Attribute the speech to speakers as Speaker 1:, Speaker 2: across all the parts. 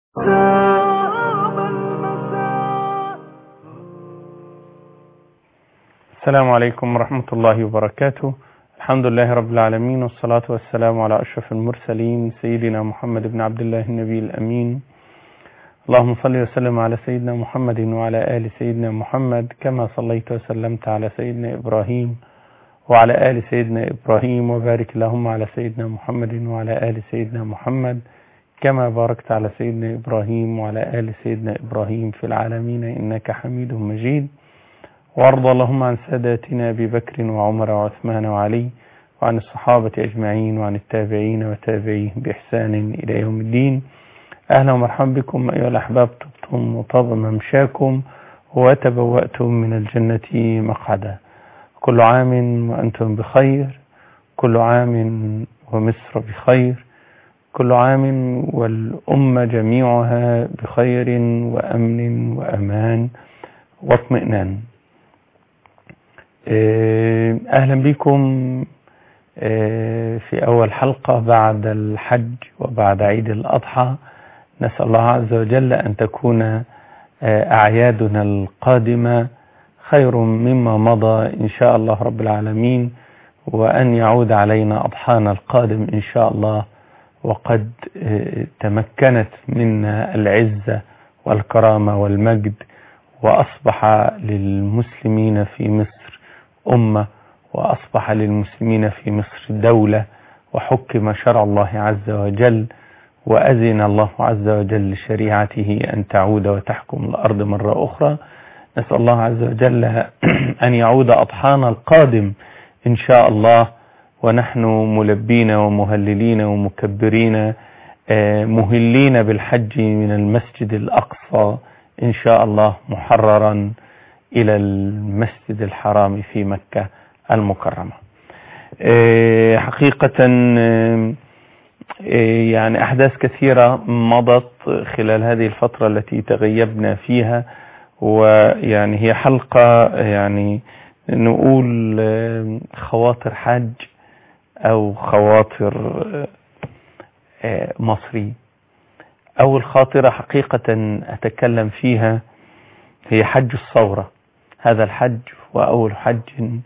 Speaker 1: السلام عليكم ورحمة الله وبركاته الحمد لله رب العالمين والصلاة والسلام على أشرف المرسلين سيدنا محمد بن عبد الله النبي الأمين اللهم صل وسلم على سيدنا محمد وعلى آل سيدنا محمد كما صليت وسلمت على سيدنا إبراهيم وعلى آل سيدنا إبراهيم وبارك اللهم على سيدنا محمد وعلى آل سيدنا محمد كما باركت على سيدنا إبراهيم وعلى آل سيدنا إبراهيم في العالمين إنك حميد مجيد وارض اللهم عن ساداتنا أبي بكر وعمر وعثمان وعلي وعن الصحابة أجمعين وعن التابعين وتابعيهم بإحسان إلى يوم الدين أهلا ومرحبا بكم أيها الأحباب طبتم وطاب ممشاكم وتبوأتم من الجنة مقعدا كل عام وأنتم بخير كل عام ومصر بخير كل عام والأمة جميعها بخير وأمن وأمان واطمئنان أهلا بكم في أول حلقة بعد الحج وبعد عيد الأضحى نسأل الله عز وجل أن تكون أعيادنا القادمة خير مما مضى إن شاء الله رب العالمين وأن يعود علينا أضحانا القادم إن شاء الله وقد تمكنت منا العزة والكرامة والمجد وأصبح للمسلمين في مصر أمة وأصبح للمسلمين في مصر دولة وحكم شرع الله عز وجل وأذن الله عز وجل لشريعته أن تعود وتحكم الأرض مرة أخرى نسأل الله عز وجل أن يعود أضحانا القادم إن شاء الله ونحن ملبين ومهللين ومكبرين مهلين بالحج من المسجد الأقصى إن شاء الله محررا إلى المسجد الحرام في مكة المكرمة حقيقة يعني أحداث كثيرة مضت خلال هذه الفترة التي تغيبنا فيها ويعني هي حلقة يعني نقول خواطر حج أو خواطر مصري أول خاطرة حقيقة أتكلم فيها هي حج الثورة هذا الحج وأول حج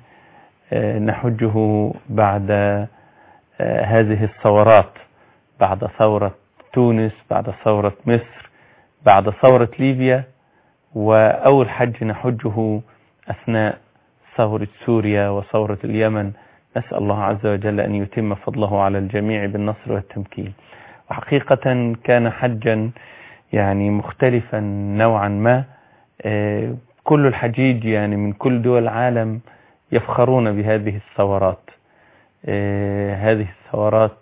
Speaker 1: نحجه بعد هذه الثورات بعد ثورة تونس بعد ثورة مصر بعد ثورة ليبيا وأول حج نحجه أثناء ثورة سوريا وثورة اليمن نسأل الله عز وجل أن يتم فضله على الجميع بالنصر والتمكين وحقيقة كان حجا يعني مختلفا نوعا ما كل الحجيج يعني من كل دول العالم يفخرون بهذه الثورات هذه الثورات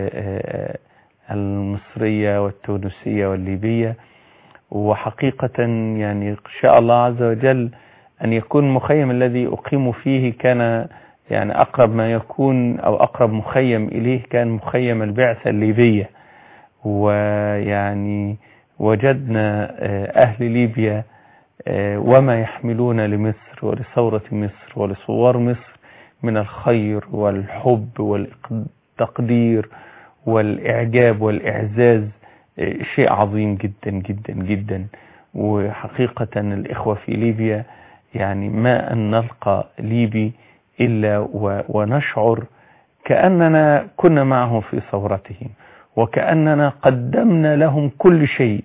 Speaker 1: المصرية والتونسية والليبية وحقيقة يعني إن شاء الله عز وجل أن يكون المخيم الذي أقيم فيه كان يعني أقرب ما يكون أو أقرب مخيم إليه كان مخيم البعثة الليبية ويعني وجدنا أهل ليبيا وما يحملون لمصر ولثورة مصر ولثوار مصر من الخير والحب والتقدير والإعجاب والإعزاز شيء عظيم جدا جدا جدا وحقيقة الإخوة في ليبيا يعني ما أن نلقى ليبي إلا ونشعر كأننا كنا معهم في ثورتهم وكأننا قدمنا لهم كل شيء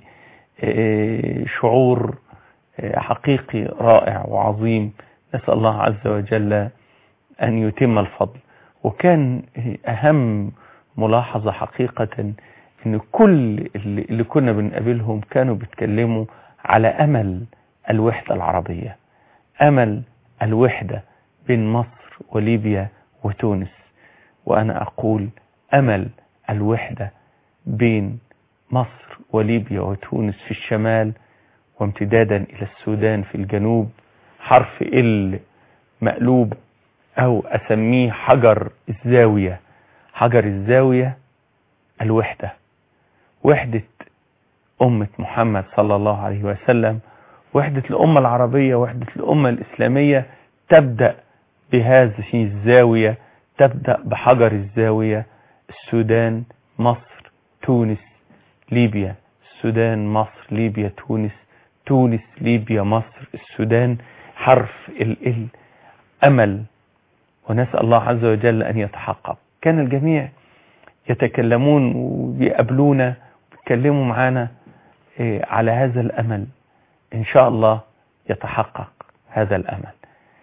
Speaker 1: شعور حقيقي رائع وعظيم نسأل الله عز وجل أن يتم الفضل وكان أهم ملاحظة حقيقة أن كل اللي كنا بنقابلهم كانوا بيتكلموا على أمل الوحدة العربية أمل الوحدة بين مصر وليبيا وتونس وأنا أقول أمل الوحدة بين مصر وليبيا وتونس في الشمال وامتدادا إلى السودان في الجنوب حرف ال مقلوب أو أسميه حجر الزاوية حجر الزاوية الوحدة وحدة أمة محمد صلى الله عليه وسلم وحدة الأمة العربية وحدة الأمة الإسلامية تبدأ بهذه الزاوية تبدأ بحجر الزاوية السودان مصر تونس ليبيا السودان مصر ليبيا تونس تونس ليبيا مصر السودان حرف ال أمل ونسأل الله عز وجل أن يتحقق كان الجميع يتكلمون وبيقابلونا وبيتكلموا معانا على هذا الأمل إن شاء الله يتحقق هذا الأمل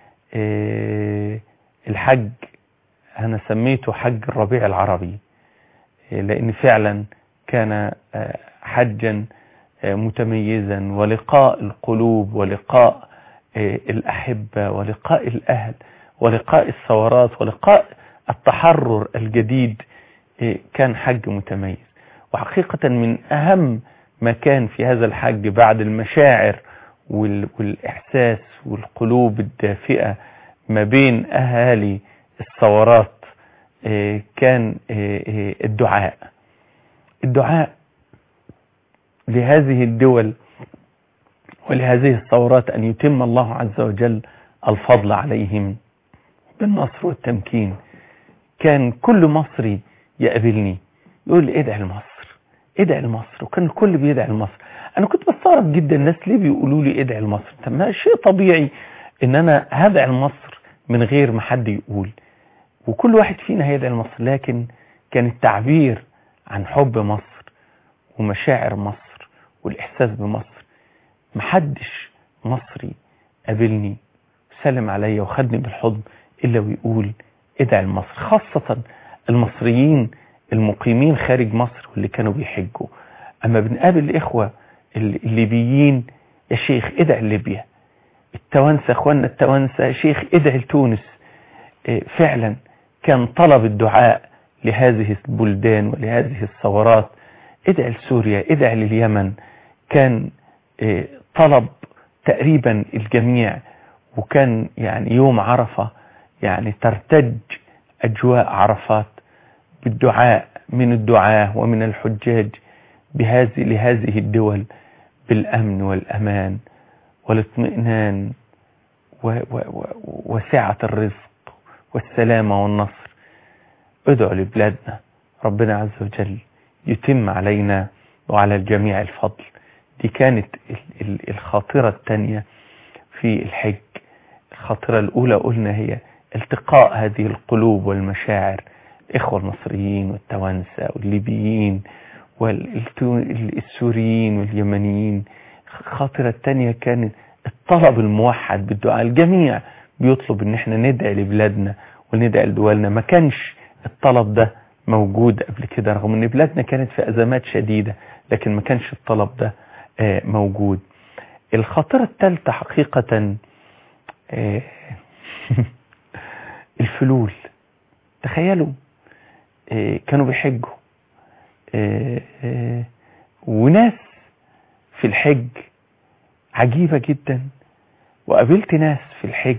Speaker 1: الحج أنا سميته حج الربيع العربي لأن فعلا كان حجا متميزا ولقاء القلوب ولقاء الأحبة ولقاء الأهل ولقاء الثورات ولقاء التحرر الجديد كان حج متميز وحقيقة من أهم ما كان في هذا الحج بعد المشاعر والإحساس والقلوب الدافئة ما بين أهالي الثورات كان الدعاء الدعاء لهذه الدول ولهذه الثورات أن يتم الله عز وجل الفضل عليهم بالنصر والتمكين كان كل مصري يقابلني يقول لي ادعي لمصر ادعي لمصر وكان الكل بيدعي لمصر انا كنت بستغرب جدا الناس ليه بيقولوا لي ادعي لمصر طب ما شيء طبيعي ان انا هدعي لمصر من غير ما حد يقول وكل واحد فينا هيدعي لمصر لكن كان التعبير عن حب مصر ومشاعر مصر والاحساس بمصر محدش مصري قابلني سلم عليا وخدني بالحضن الا ويقول ادعي لمصر خاصة المصريين المقيمين خارج مصر واللي كانوا بيحجوا اما بنقابل الاخوة الليبيين يا شيخ ادعي ليبيا التوانسة اخواننا التوانسة يا شيخ ادعي لتونس فعلا كان طلب الدعاء لهذه البلدان ولهذه الثورات ادعي لسوريا ادعي لليمن كان طلب تقريبا الجميع وكان يعني يوم عرفة يعني ترتج أجواء عرفات بالدعاء من الدعاة ومن الحجاج بهذه لهذه الدول بالأمن والأمان والاطمئنان وسعة الرزق والسلامة والنصر ادعوا لبلادنا ربنا عز وجل يتم علينا وعلى الجميع الفضل دي كانت الخاطرة الثانية في الحج الخاطرة الأولى قلنا هي التقاء هذه القلوب والمشاعر الإخوة المصريين والتوانسة والليبيين والسوريين واليمنيين الخاطرة الثانية كانت الطلب الموحد بالدعاء الجميع بيطلب ان احنا ندعي لبلادنا وندعي لدولنا ما كانش الطلب ده موجود قبل كده رغم ان بلادنا كانت في ازمات شديدة لكن ما كانش الطلب ده موجود الخاطرة الثالثة حقيقة الفلول تخيلوا كانوا بيحجوا وناس في الحج عجيبة جدا وقابلت ناس في الحج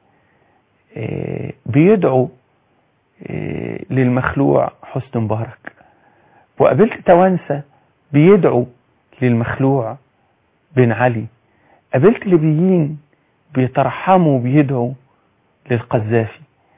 Speaker 1: بيدعوا للمخلوع حسن مبارك وقابلت توانسة بيدعوا للمخلوع بن علي قابلت ليبيين بيترحموا وبيدعوا للقذافي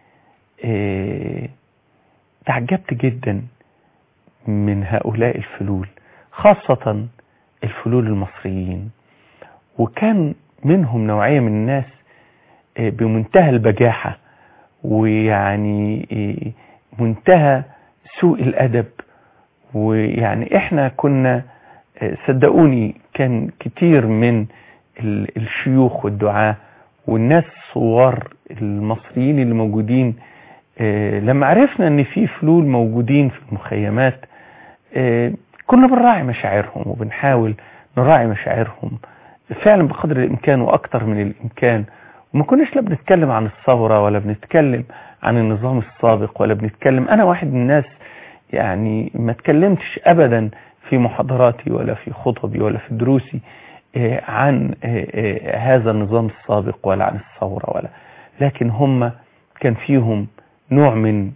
Speaker 1: تعجبت جدا من هؤلاء الفلول خاصة الفلول المصريين وكان منهم نوعية من الناس بمنتهى البجاحة ويعني منتهى سوء الأدب ويعني احنا كنا صدقوني كان كتير من الشيوخ والدعاة والناس الصغار المصريين اللي موجودين لما عرفنا ان في فلول موجودين في المخيمات كنا بنراعي مشاعرهم وبنحاول نراعي مشاعرهم فعلا بقدر الامكان واكتر من الامكان وما كناش لا بنتكلم عن الثورة ولا بنتكلم عن النظام السابق ولا بنتكلم انا واحد من الناس يعني ما اتكلمتش ابدا في محاضراتي ولا في خطبي ولا في دروسي عن هذا النظام السابق ولا عن الثورة ولا لكن هم كان فيهم نوع من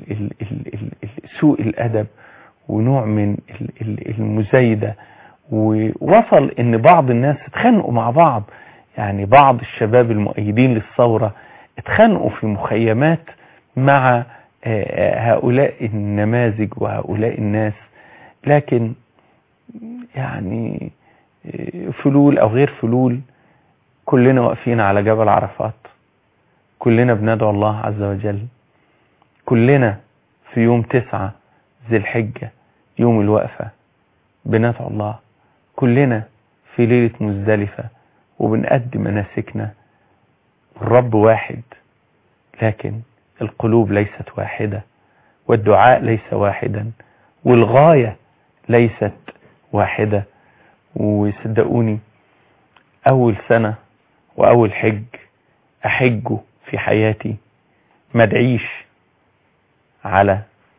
Speaker 1: سوء الأدب ونوع من المزايدة ووصل ان بعض الناس اتخانقوا مع بعض يعني بعض الشباب المؤيدين للثورة اتخانقوا في مخيمات مع هؤلاء النماذج وهؤلاء الناس لكن يعني فلول او غير فلول كلنا واقفين على جبل عرفات كلنا بندعو الله عز وجل كلنا في يوم تسعة ذي الحجة يوم الوقفة بندعو الله كلنا في ليلة مزدلفة وبنقدم مناسكنا الرب واحد لكن القلوب ليست واحدة والدعاء ليس واحدا والغاية ليست واحدة وصدقوني أول سنة وأول حج أحجه في حياتي ما ادعيش على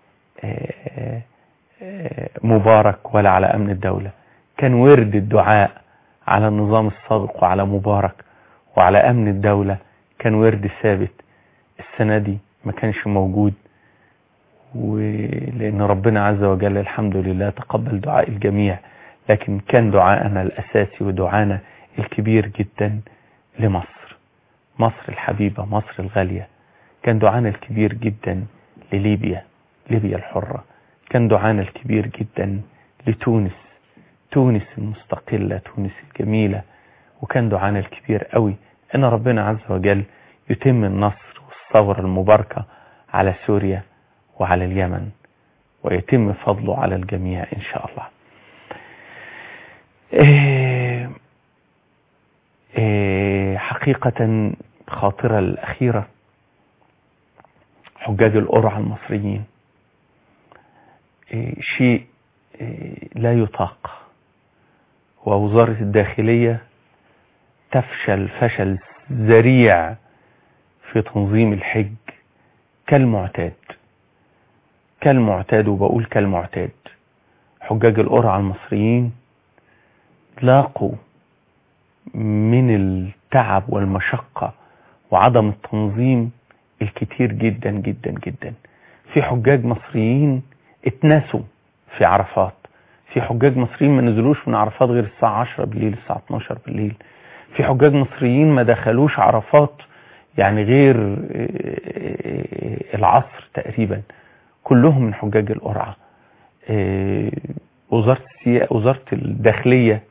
Speaker 1: مبارك ولا على أمن الدولة كان ورد الدعاء على النظام السابق وعلى مبارك وعلى أمن الدولة كان ورد ثابت السنة دي ما كانش موجود ولأن ربنا عز وجل الحمد لله تقبل دعاء الجميع لكن كان دعاءنا الأساسي ودعانا الكبير جدا لمصر مصر الحبيبة مصر الغالية كان دعانا الكبير جدا لليبيا ليبيا الحرة كان دعانا الكبير جدا لتونس تونس المستقلة تونس الجميلة وكان دعانا الكبير قوي ان ربنا عز وجل يتم النصر والثورة المباركة على سوريا وعلى اليمن ويتم فضله على الجميع ان شاء الله إيه إيه حقيقة خاطرة الأخيرة حجاج القرعة المصريين إيه شيء لا يطاق ووزارة الداخلية تفشل فشل ذريع في تنظيم الحج كالمعتاد كالمعتاد وبقول كالمعتاد حجاج القرعة المصريين لاقوا من التعب والمشقة وعدم التنظيم الكتير جدا جدا جدا في حجاج مصريين اتنسوا في عرفات في حجاج مصريين ما نزلوش من عرفات غير الساعة 10 بالليل الساعة 12 بالليل في حجاج مصريين ما دخلوش عرفات يعني غير العصر تقريبا كلهم من حجاج القرعة وزارة وزارة الداخلية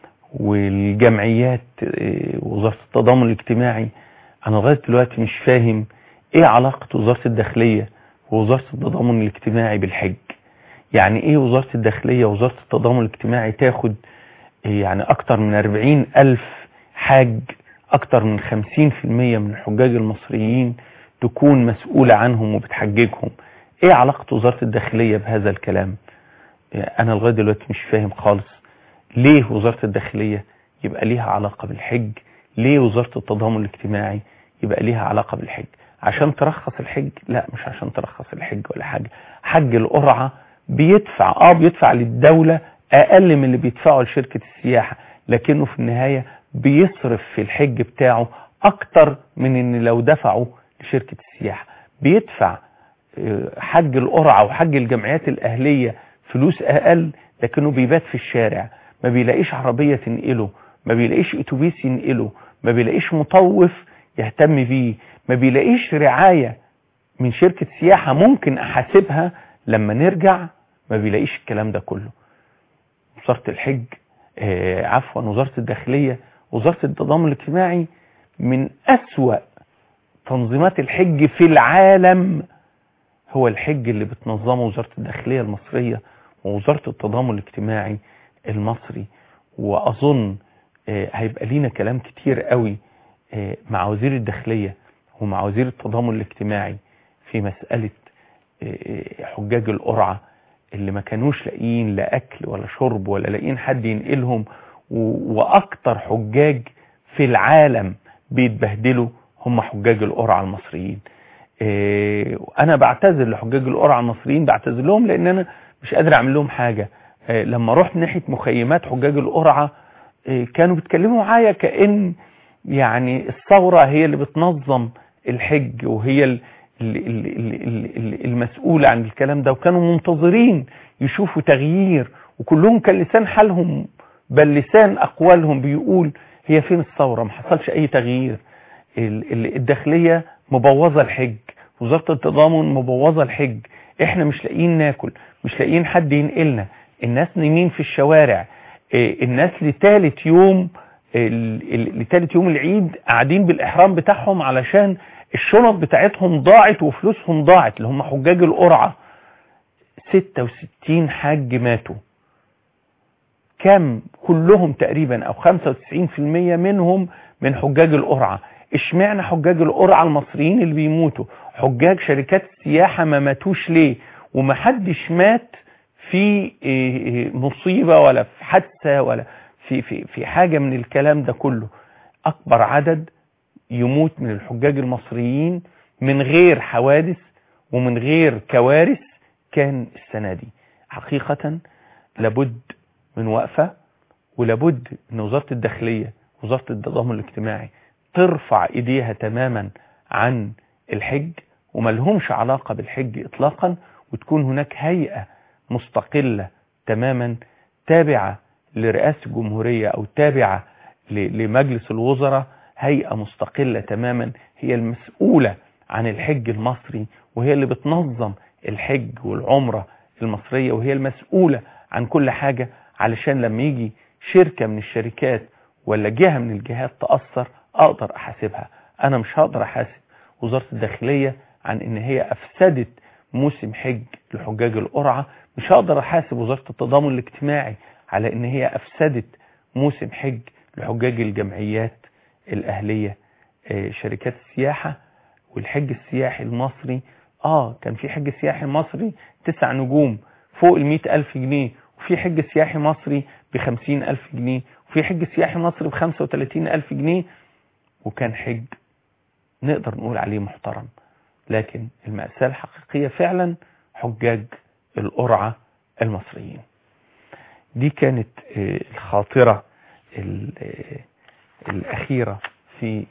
Speaker 1: والجمعيات وزارة التضامن الاجتماعي انا لغاية دلوقتي مش فاهم ايه علاقة وزارة الداخلية ووزارة التضامن الاجتماعي بالحج يعني ايه وزارة الداخلية ووزارة التضامن الاجتماعي تاخد يعني اكتر من 40 الف حاج اكتر من 50% من الحجاج المصريين تكون مسؤولة عنهم وبتحججهم ايه علاقة وزارة الداخلية بهذا الكلام انا لغاية دلوقتي مش فاهم خالص ليه وزارة الداخلية يبقى ليها علاقة بالحج ليه وزارة التضامن الاجتماعي يبقى ليها علاقة بالحج عشان ترخص الحج لا مش عشان ترخص الحج ولا حاجة حج القرعة بيدفع اه بيدفع للدولة اقل من اللي بيدفعه لشركة السياحة لكنه في النهاية بيصرف في الحج بتاعه اكتر من ان لو دفعه لشركة السياحة بيدفع حج القرعة وحج الجمعيات الاهلية فلوس اقل لكنه بيبات في الشارع ما بيلاقيش عربية تنقله ما بيلاقيش اتوبيس ينقله ما بيلاقيش مطوف يهتم بيه ما بيلاقيش رعاية من شركة سياحة ممكن احاسبها لما نرجع ما بيلاقيش الكلام ده كله وزارة الحج آه عفوا وزارة الداخلية وزارة التضامن الاجتماعي من أسوأ تنظيمات الحج في العالم هو الحج اللي بتنظمه وزارة الداخلية المصرية ووزارة التضامن الاجتماعي المصري وأظن آه هيبقى لينا كلام كتير قوي آه مع وزير الداخلية ومع وزير التضامن الاجتماعي في مسألة حجاج القرعة اللي ما كانوش لاقيين لا اكل ولا شرب ولا لاقيين حد ينقلهم واكتر حجاج في العالم بيتبهدلوا هم حجاج القرعة المصريين انا بعتذر لحجاج القرعة المصريين بعتذر لهم لان انا مش قادر اعمل لهم حاجة لما رحت ناحية مخيمات حجاج القرعة كانوا بيتكلموا معايا كأن يعني الثورة هي اللي بتنظم الحج وهي المسؤولة عن الكلام ده وكانوا منتظرين يشوفوا تغيير وكلهم كان لسان حالهم بل لسان أقوالهم بيقول هي فين الثورة ما حصلش أي تغيير الداخلية مبوظة الحج وزارة التضامن مبوظة الحج احنا مش لاقيين ناكل مش لاقيين حد ينقلنا الناس نايمين في الشوارع الناس لثالث يوم لثالث يوم العيد قاعدين بالإحرام بتاعهم علشان الشنط بتاعتهم ضاعت وفلوسهم ضاعت اللي هم حجاج القرعة 66 حاج ماتوا كم كلهم تقريبا او 95% منهم من حجاج القرعة اشمعنى حجاج القرعة المصريين اللي بيموتوا حجاج شركات السياحة ما ماتوش ليه ومحدش مات في مصيبة ولا في حادثة ولا في, في, في حاجة من الكلام ده كله اكبر عدد يموت من الحجاج المصريين من غير حوادث ومن غير كوارث كان السنة دي حقيقة لابد من وقفة ولابد ان وزارة الداخلية وزارة التضامن الاجتماعي ترفع ايديها تماما عن الحج وملهمش علاقة بالحج اطلاقا وتكون هناك هيئة مستقلة تماما تابعة لرئاسة الجمهورية او تابعة لمجلس الوزراء هيئة مستقلة تماما هي المسؤولة عن الحج المصري وهي اللي بتنظم الحج والعمرة المصرية وهي المسؤولة عن كل حاجة علشان لما يجي شركة من الشركات ولا جهة من الجهات تأثر أقدر أحاسبها أنا مش هقدر أحاسب وزارة الداخلية عن إن هي أفسدت موسم حج لحجاج القرعة مش هقدر أحاسب وزارة التضامن الاجتماعي على إن هي أفسدت موسم حج لحجاج الجمعيات الأهلية شركات السياحة والحج السياحي المصري آه كان في حج سياحي مصري تسع نجوم فوق المئة ألف جنيه وفي حج سياحي مصري بخمسين ألف جنيه وفي حج سياحي مصري بخمسة وتلاتين ألف جنيه وكان حج نقدر نقول عليه محترم لكن المأساة الحقيقية فعلا حجاج القرعة المصريين دي كانت الخاطرة الأخيرة في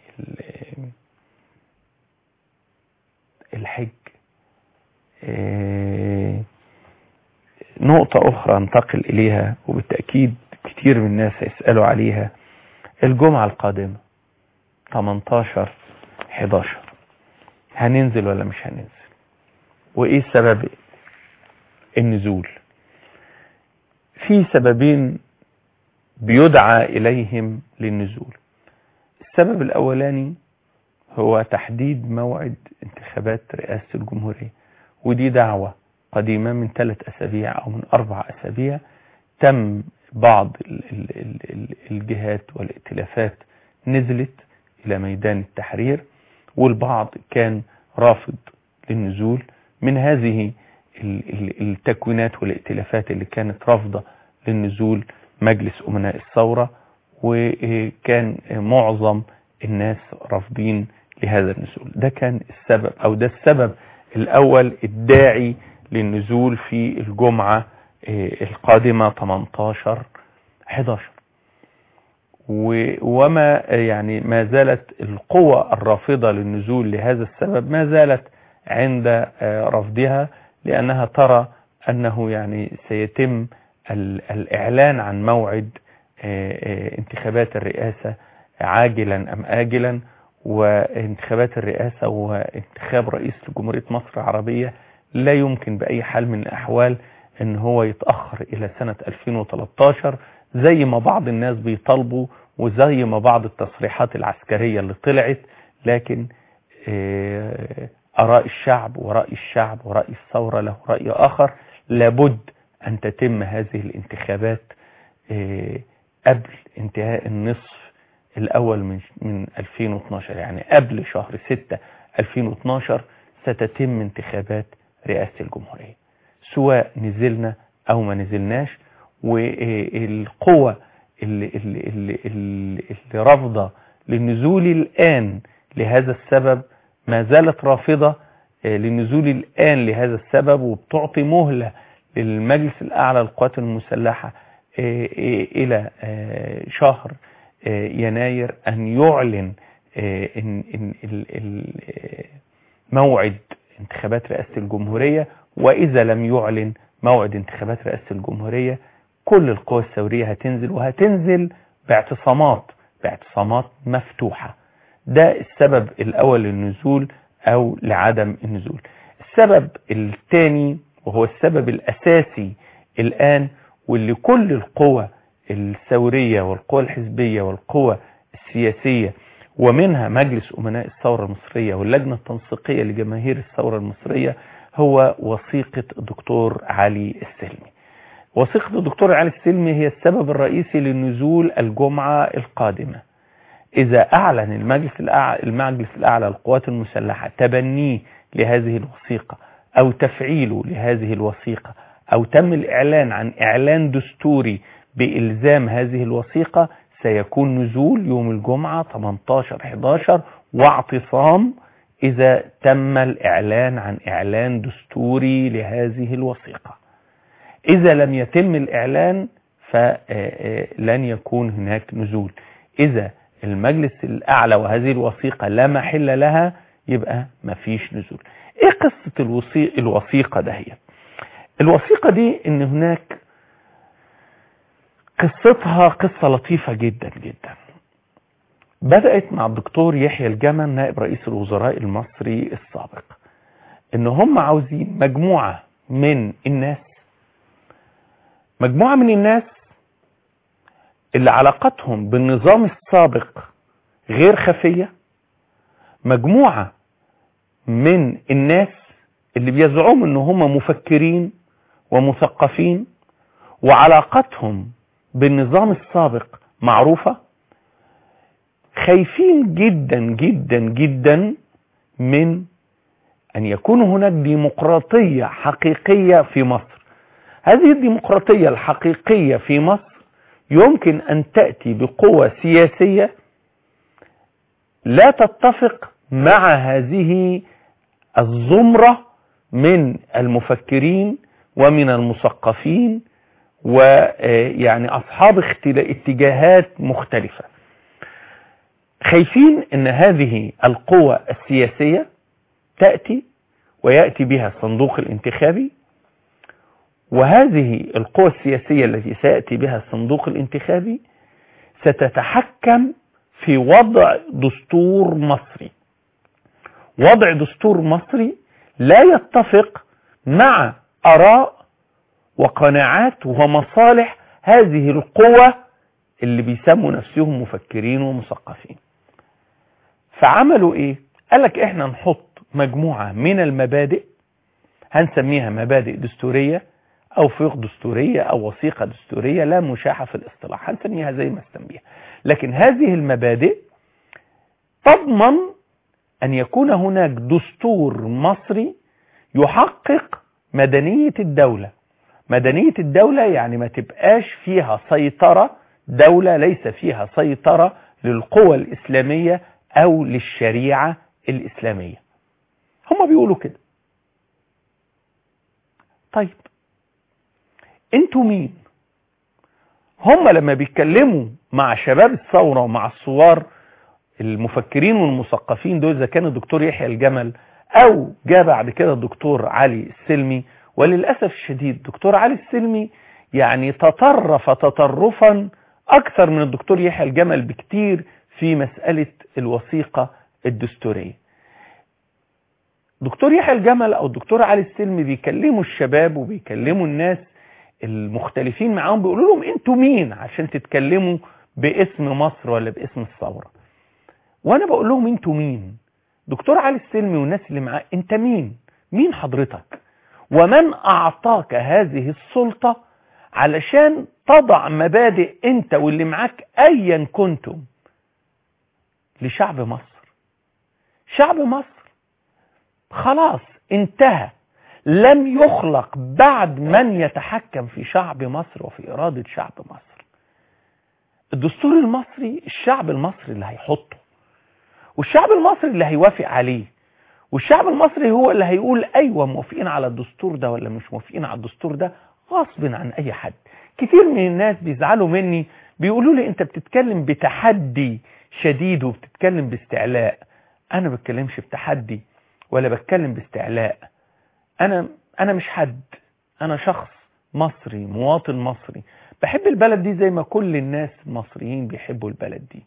Speaker 1: الحج نقطة أخرى انتقل إليها وبالتأكيد كتير من الناس هيسألوا عليها الجمعة القادمة 18 11 هننزل ولا مش هننزل وإيه سبب النزول في سببين بيدعى إليهم للنزول السبب الأولاني هو تحديد موعد انتخابات رئاسة الجمهورية ودي دعوة قديمة من ثلاث أسابيع أو من أربع أسابيع تم بعض الجهات والائتلافات نزلت إلى ميدان التحرير والبعض كان رافض للنزول من هذه التكوينات والائتلافات اللي كانت رافضة للنزول مجلس أمناء الثورة وكان معظم الناس رافضين لهذا النزول ده كان السبب أو ده السبب الأول الداعي للنزول في الجمعة القادمة 18 11 وما يعني ما زالت القوى الرافضة للنزول لهذا السبب ما زالت عند رفضها لأنها ترى أنه يعني سيتم الإعلان عن موعد انتخابات الرئاسة عاجلا أم آجلا وانتخابات الرئاسة وانتخاب رئيس لجمهورية مصر العربية لا يمكن بأي حال من الأحوال ان هو يتأخر إلى سنة 2013 زي ما بعض الناس بيطالبوا وزي ما بعض التصريحات العسكرية اللي طلعت لكن أراء الشعب ورأي الشعب ورأي الثورة له رأي آخر لابد أن تتم هذه الانتخابات قبل انتهاء النصف الأول من من 2012 يعني قبل شهر 6 2012 ستتم انتخابات رئاسة الجمهورية سواء نزلنا أو ما نزلناش والقوة اللي, اللي, اللي, اللي, اللي رافضة للنزول الآن لهذا السبب ما زالت رافضة للنزول الآن لهذا السبب وبتعطي مهلة للمجلس الأعلى للقوات المسلحة إلى شهر يناير أن يعلن إن موعد انتخابات رئاسة الجمهورية وإذا لم يعلن موعد انتخابات رئاسة الجمهورية كل القوى الثورية هتنزل وهتنزل باعتصامات باعتصامات مفتوحة ده السبب الأول للنزول أو لعدم النزول السبب الثاني وهو السبب الأساسي الآن واللي كل القوى الثورية والقوى الحزبية والقوى السياسية ومنها مجلس أمناء الثورة المصرية واللجنة التنسيقية لجماهير الثورة المصرية هو وثيقة الدكتور علي السلمي وثيقة الدكتور علي السلمي هي السبب الرئيسي لنزول الجمعة القادمة إذا أعلن المجلس الأعلى, المجلس الأعلى للقوات المسلحة تبنيه لهذه الوثيقة أو تفعيله لهذه الوثيقة أو تم الإعلان عن إعلان دستوري بإلزام هذه الوثيقة سيكون نزول يوم الجمعة 18-11 واعتصام إذا تم الإعلان عن إعلان دستوري لهذه الوثيقة إذا لم يتم الإعلان فلن يكون هناك نزول إذا المجلس الأعلى وهذه الوثيقة لا محل لها يبقى مفيش نزول إيه قصة الوثيقة ده هي الوثيقة دي إن هناك قصتها قصة لطيفة جدا جدا بدأت مع الدكتور يحيى الجمل نائب رئيس الوزراء المصري السابق ان هم عاوزين مجموعة من الناس مجموعة من الناس اللي علاقتهم بالنظام السابق غير خفية مجموعة من الناس اللي بيزعموا ان هم مفكرين ومثقفين وعلاقتهم بالنظام السابق معروفة خايفين جدا جدا جدا من أن يكون هناك ديمقراطية حقيقية في مصر هذه الديمقراطية الحقيقية في مصر يمكن أن تأتي بقوة سياسية لا تتفق مع هذه الزمرة من المفكرين ومن المثقفين ويعني أصحاب اتجاهات مختلفة خايفين ان هذه القوة السياسية تأتي ويأتي بها الصندوق الانتخابي وهذه القوة السياسية التي سيأتي بها الصندوق الانتخابي ستتحكم في وضع دستور مصري وضع دستور مصري لا يتفق مع آراء وقناعات ومصالح هذه القوى اللي بيسموا نفسهم مفكرين ومثقفين فعملوا ايه قالك احنا نحط مجموعة من المبادئ هنسميها مبادئ دستورية او فيق دستورية او وثيقة دستورية لا مشاحة في الاصطلاح هنسميها زي ما استنبيها لكن هذه المبادئ تضمن ان يكون هناك دستور مصري يحقق مدنية الدولة مدنية الدولة يعني ما تبقاش فيها سيطرة دولة ليس فيها سيطرة للقوى الإسلامية أو للشريعة الإسلامية هم بيقولوا كده طيب انتوا مين هم لما بيتكلموا مع شباب الثورة ومع الثوار المفكرين والمثقفين دول اذا كان الدكتور يحيى الجمل او جاء بعد كده الدكتور علي السلمي وللأسف الشديد الدكتور علي السلمي يعني تطرف تطرفا اكثر من الدكتور يحيى الجمل بكتير في مسألة الوثيقة الدستورية دكتور يحيى الجمل او الدكتور علي السلمي بيكلموا الشباب وبيكلموا الناس المختلفين معاهم بيقولوا لهم انتوا مين عشان تتكلموا باسم مصر ولا باسم الثورة وانا بقول لهم انتوا مين دكتور علي السلمي والناس اللي معاه انت مين مين حضرتك ومن اعطاك هذه السلطة علشان تضع مبادئ انت واللي معاك ايا كنتم لشعب مصر شعب مصر خلاص انتهى لم يخلق بعد من يتحكم في شعب مصر وفي إرادة شعب مصر الدستور المصري الشعب المصري اللي هيحطه والشعب المصري اللي هيوافق عليه والشعب المصري هو اللي هيقول أيوة موافقين على الدستور ده ولا مش موافقين على الدستور ده غصب عن أي حد كتير من الناس بيزعلوا مني بيقولوا لي انت بتتكلم بتحدي شديد وبتتكلم باستعلاء انا بتكلمش بتحدي ولا بتكلم باستعلاء انا انا مش حد انا شخص مصري مواطن مصري بحب البلد دي زي ما كل الناس المصريين بيحبوا البلد دي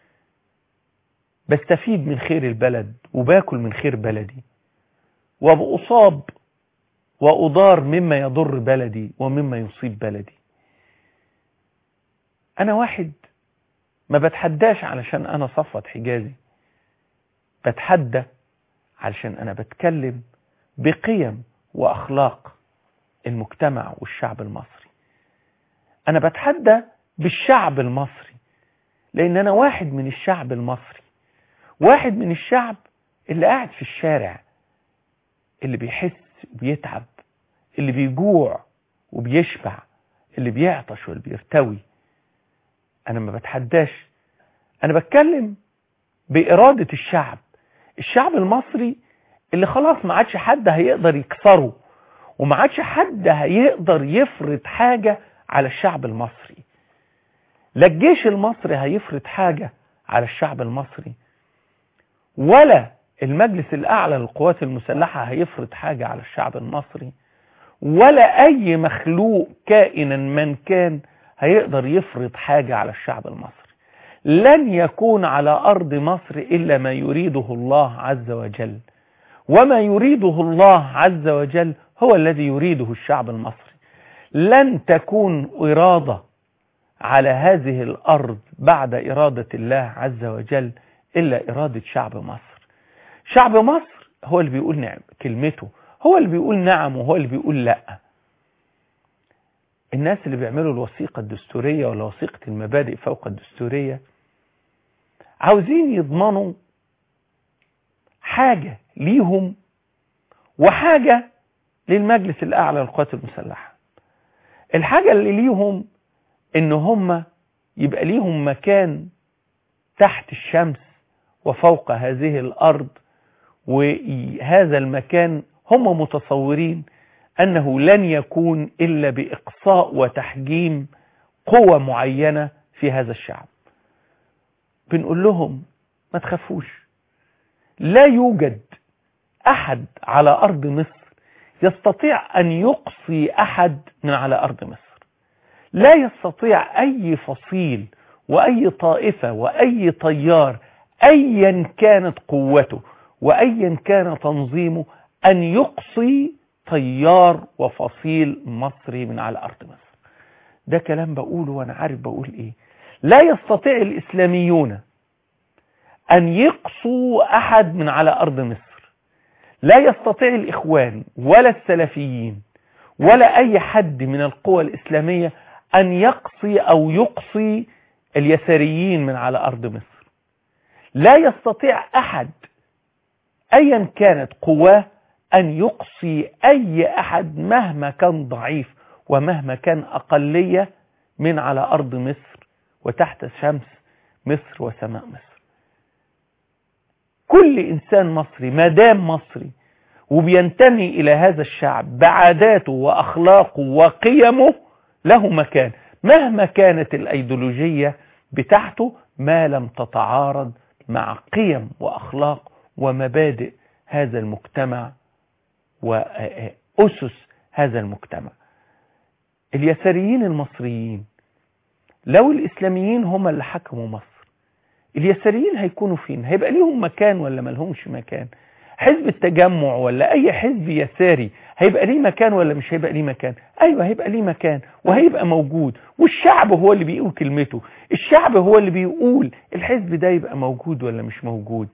Speaker 1: بستفيد من خير البلد وباكل من خير بلدي وبأصاب وأضار مما يضر بلدي ومما يصيب بلدي انا واحد ما بتحداش علشان انا صفوت حجازي بتحدى علشان انا بتكلم بقيم واخلاق المجتمع والشعب المصري انا بتحدى بالشعب المصري لان انا واحد من الشعب المصري واحد من الشعب اللي قاعد في الشارع اللي بيحس وبيتعب اللي بيجوع وبيشبع اللي بيعطش واللي بيرتوي انا ما بتحداش انا بتكلم بإرادة الشعب الشعب المصري اللي خلاص ما عادش حد هيقدر يكسره وما عادش حد هيقدر يفرض حاجة على الشعب المصري لا الجيش المصري هيفرض حاجة على الشعب المصري ولا المجلس الأعلى للقوات المسلحة هيفرض حاجة على الشعب المصري ولا أي مخلوق كائنا من كان هيقدر يفرض حاجة على الشعب المصري لن يكون على أرض مصر إلا ما يريده الله عز وجل وما يريده الله عز وجل هو الذي يريده الشعب المصري لن تكون إرادة على هذه الأرض بعد إرادة الله عز وجل إلا إرادة شعب مصر شعب مصر هو اللي بيقول نعم كلمته هو اللي بيقول نعم وهو اللي بيقول لا الناس اللي بيعملوا الوثيقة الدستورية ولا وثيقة المبادئ فوق الدستورية عاوزين يضمنوا حاجة ليهم وحاجة للمجلس الأعلى للقوات المسلحة الحاجة اللي ليهم ان هم يبقى ليهم مكان تحت الشمس وفوق هذه الأرض وهذا المكان هم متصورين أنه لن يكون إلا بإقصاء وتحجيم قوة معينة في هذا الشعب بنقول لهم ما تخافوش لا يوجد أحد على أرض مصر يستطيع أن يقصي أحد من على أرض مصر لا يستطيع أي فصيل وأي طائفة وأي طيار أيا كانت قوته وأيا كان تنظيمه أن يقصي طيار وفصيل مصري من على أرض مصر ده كلام بقوله وأنا عارف بقول إيه لا يستطيع الإسلاميون أن يقصوا أحد من على أرض مصر لا يستطيع الإخوان ولا السلفيين ولا أي حد من القوى الإسلامية أن يقصي أو يقصي اليساريين من على أرض مصر لا يستطيع أحد أيا كانت قواه أن يقصي أي أحد مهما كان ضعيف ومهما كان أقلية من على أرض مصر وتحت شمس مصر وسماء مصر كل إنسان مصري ما دام مصري وبينتمي إلى هذا الشعب بعاداته وأخلاقه وقيمه له مكان مهما كانت الأيديولوجية بتاعته ما لم تتعارض مع قيم وأخلاق ومبادئ هذا المجتمع وأسس هذا المجتمع اليساريين المصريين لو الإسلاميين هم اللي حكموا مصر اليساريين هيكونوا فين هيبقى ليهم مكان ولا ملهمش مكان حزب التجمع ولا اي حزب يساري هيبقى ليه مكان ولا مش هيبقى ليه مكان ايوه هيبقى ليه مكان وهيبقى موجود والشعب هو اللي بيقول كلمته الشعب هو اللي بيقول الحزب ده يبقى موجود ولا مش موجود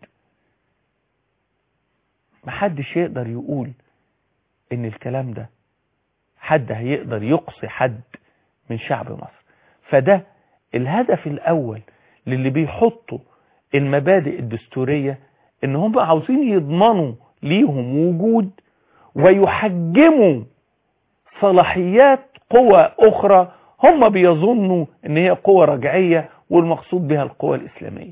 Speaker 1: محدش يقدر يقول ان الكلام ده حد هيقدر يقصي حد من شعب مصر فده الهدف الاول للي بيحطوا المبادئ الدستورية ان هم عاوزين يضمنوا ليهم وجود ويحجموا صلاحيات قوى اخرى هم بيظنوا ان هي قوى رجعية والمقصود بها القوى الاسلامية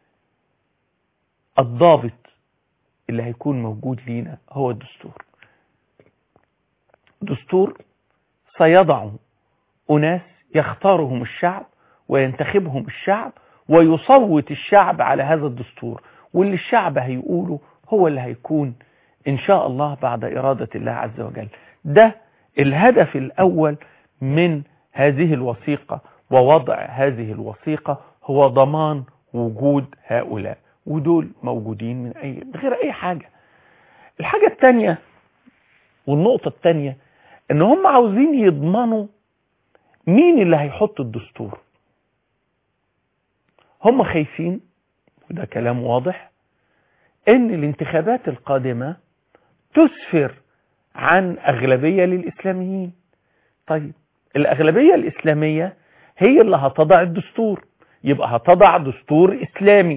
Speaker 1: الضابط اللي هيكون موجود لينا هو الدستور دستور سيضع أناس يختارهم الشعب وينتخبهم الشعب ويصوت الشعب على هذا الدستور واللي الشعب هيقوله هو اللي هيكون إن شاء الله بعد إرادة الله عز وجل ده الهدف الأول من هذه الوثيقة ووضع هذه الوثيقة هو ضمان وجود هؤلاء ودول موجودين من أي غير أي حاجة الحاجة الثانية والنقطة الثانية ان هم عاوزين يضمنوا مين اللي هيحط الدستور هم خايفين وده كلام واضح ان الانتخابات القادمة تسفر عن اغلبية للاسلاميين طيب الاغلبية الاسلامية هي اللي هتضع الدستور يبقى هتضع دستور اسلامي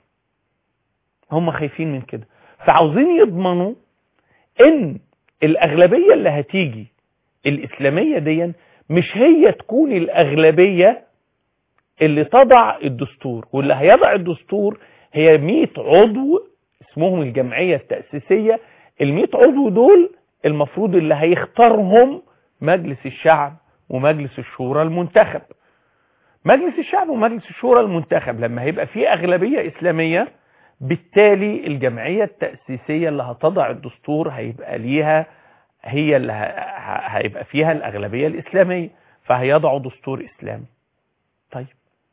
Speaker 1: هم خايفين من كده فعاوزين يضمنوا ان الاغلبية اللي هتيجي الاسلامية دي مش هي تكون الاغلبية اللي تضع الدستور واللي هيضع الدستور هي 100 عضو اسمهم الجمعية التأسيسية ال 100 عضو دول المفروض اللي هيختارهم مجلس الشعب ومجلس الشورى المنتخب مجلس الشعب ومجلس الشورى المنتخب لما هيبقى فيه أغلبية إسلامية بالتالي الجمعية التأسيسية اللي هتضع الدستور هيبقى ليها هي اللي هيبقى فيها الأغلبية الإسلامية فهيضعوا دستور إسلامي طيب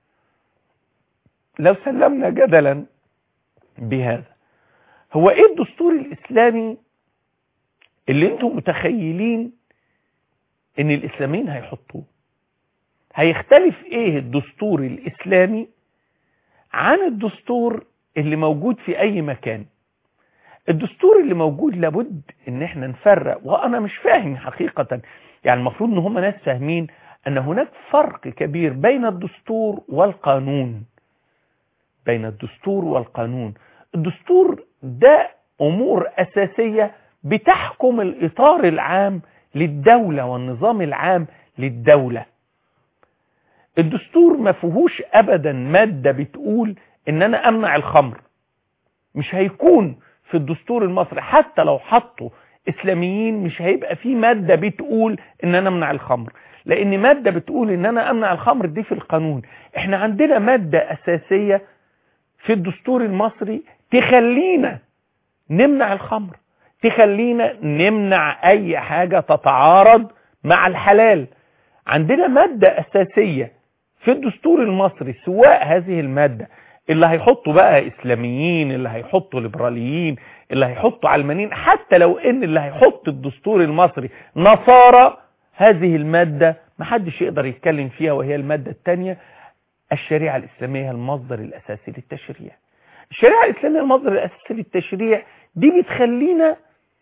Speaker 1: لو سلمنا جدلا بهذا هو ايه الدستور الاسلامي اللي انتم متخيلين ان الاسلاميين هيحطوه هيختلف ايه الدستور الاسلامي عن الدستور اللي موجود في اي مكان الدستور اللي موجود لابد ان احنا نفرق وانا مش فاهم حقيقة يعني المفروض ان هم ناس فاهمين ان هناك فرق كبير بين الدستور والقانون بين الدستور والقانون الدستور ده امور اساسية بتحكم الاطار العام للدولة والنظام العام للدولة الدستور ما فيهوش ابدا مادة بتقول ان انا امنع الخمر مش هيكون في الدستور المصري حتى لو حطوا اسلاميين مش هيبقى في مادة بتقول ان انا امنع الخمر لان مادة بتقول ان انا امنع الخمر دي في القانون احنا عندنا مادة اساسية في الدستور المصري تخلينا نمنع الخمر تخلينا نمنع اي حاجة تتعارض مع الحلال عندنا مادة اساسية في الدستور المصري سواء هذه المادة اللي هيحطوا بقى اسلاميين اللي هيحطوا ليبراليين اللي هيحطوا علمانيين حتى لو ان اللي هيحط الدستور المصري نصارى هذه المادة محدش يقدر يتكلم فيها وهي المادة الثانية الشريعة الإسلامية هي المصدر الأساسي للتشريع الشريعة الإسلامية المصدر الأساسي للتشريع دي بتخلينا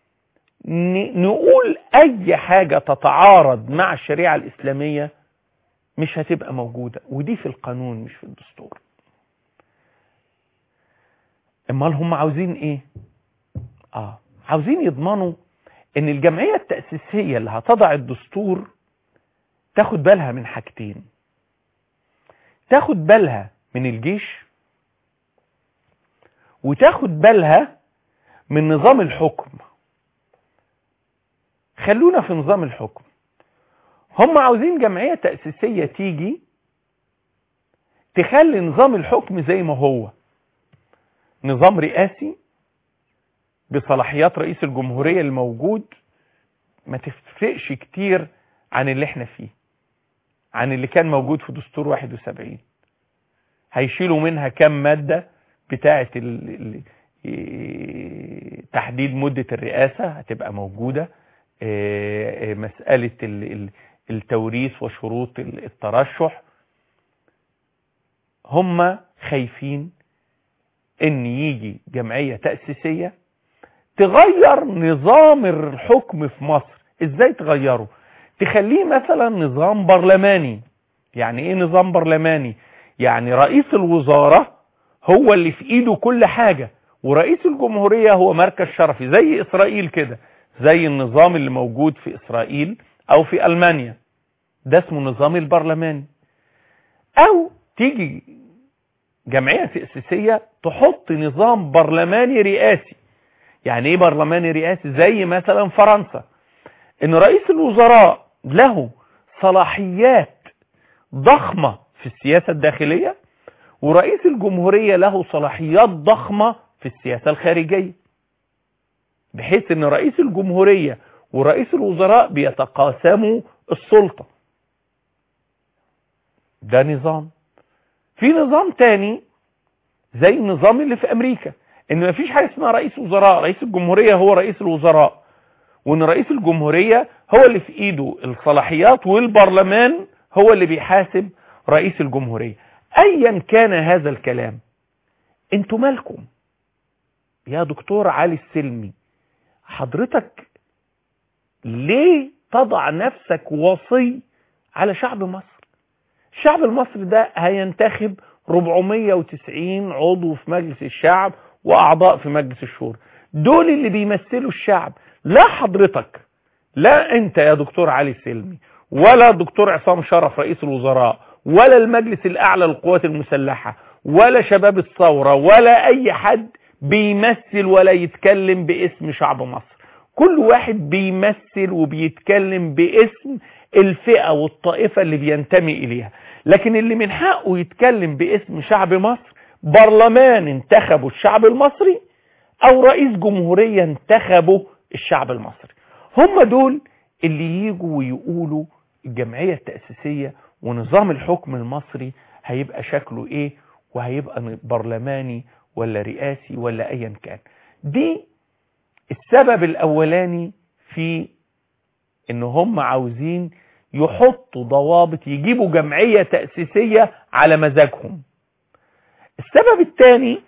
Speaker 1: نقول أي حاجة تتعارض مع الشريعة الإسلامية مش هتبقى موجودة ودي في القانون مش في الدستور امال هم عاوزين ايه اه عاوزين يضمنوا ان الجمعية التأسيسية اللي هتضع الدستور تاخد بالها من حاجتين تاخد بالها من الجيش وتاخد بالها من نظام الحكم خلونا في نظام الحكم هم عاوزين جمعية تأسيسية تيجي تخلي نظام الحكم زي ما هو نظام رئاسي بصلاحيات رئيس الجمهورية الموجود ما تفرقش كتير عن اللي احنا فيه عن اللي كان موجود في دستور 71 هيشيلوا منها كم مادة بتاعة ال ال تحديد مدة الرئاسة هتبقى موجودة مسألة التوريث وشروط الترشح هم خايفين ان يجي جمعية تأسيسية تغير نظام الحكم في مصر ازاي تغيره تخليه مثلا نظام برلماني يعني ايه نظام برلماني يعني رئيس الوزارة هو اللي في ايده كل حاجة ورئيس الجمهورية هو مركز شرفي زي اسرائيل كده زي النظام اللي موجود في اسرائيل او في المانيا ده اسمه النظام البرلماني او تيجي جمعية تأسيسية تحط نظام برلماني رئاسي يعني ايه برلماني رئاسي زي مثلا فرنسا ان رئيس الوزراء له صلاحيات ضخمة في السياسة الداخلية ورئيس الجمهورية له صلاحيات ضخمة في السياسة الخارجية بحيث ان رئيس الجمهورية ورئيس الوزراء بيتقاسموا السلطة ده نظام في نظام تاني زي النظام اللي في امريكا ان مفيش حاجة اسمها رئيس وزراء رئيس الجمهورية هو رئيس الوزراء وان رئيس الجمهورية هو اللي في ايده الصلاحيات والبرلمان هو اللي بيحاسب رئيس الجمهورية
Speaker 2: ايا كان هذا الكلام انتوا مالكم يا دكتور علي السلمي حضرتك ليه تضع نفسك وصي على شعب مصر الشعب المصري ده هينتخب 490 عضو في مجلس الشعب واعضاء في مجلس الشورى دول اللي بيمثلوا الشعب لا حضرتك لا انت يا دكتور علي السلمي ولا دكتور عصام شرف رئيس الوزراء ولا المجلس الاعلى للقوات المسلحة ولا شباب الثورة ولا اي حد بيمثل ولا يتكلم باسم شعب مصر كل واحد بيمثل وبيتكلم باسم الفئة والطائفة اللي بينتمي اليها لكن اللي من حقه يتكلم باسم شعب مصر برلمان انتخبه الشعب المصري او رئيس جمهورية انتخبه الشعب المصري هم دول اللي يجوا ويقولوا الجمعية التأسيسية ونظام الحكم المصري هيبقى شكله ايه وهيبقى برلماني ولا رئاسي ولا ايا كان دي السبب الاولاني في ان هم عاوزين يحطوا ضوابط يجيبوا جمعية تأسيسية على مزاجهم السبب الثاني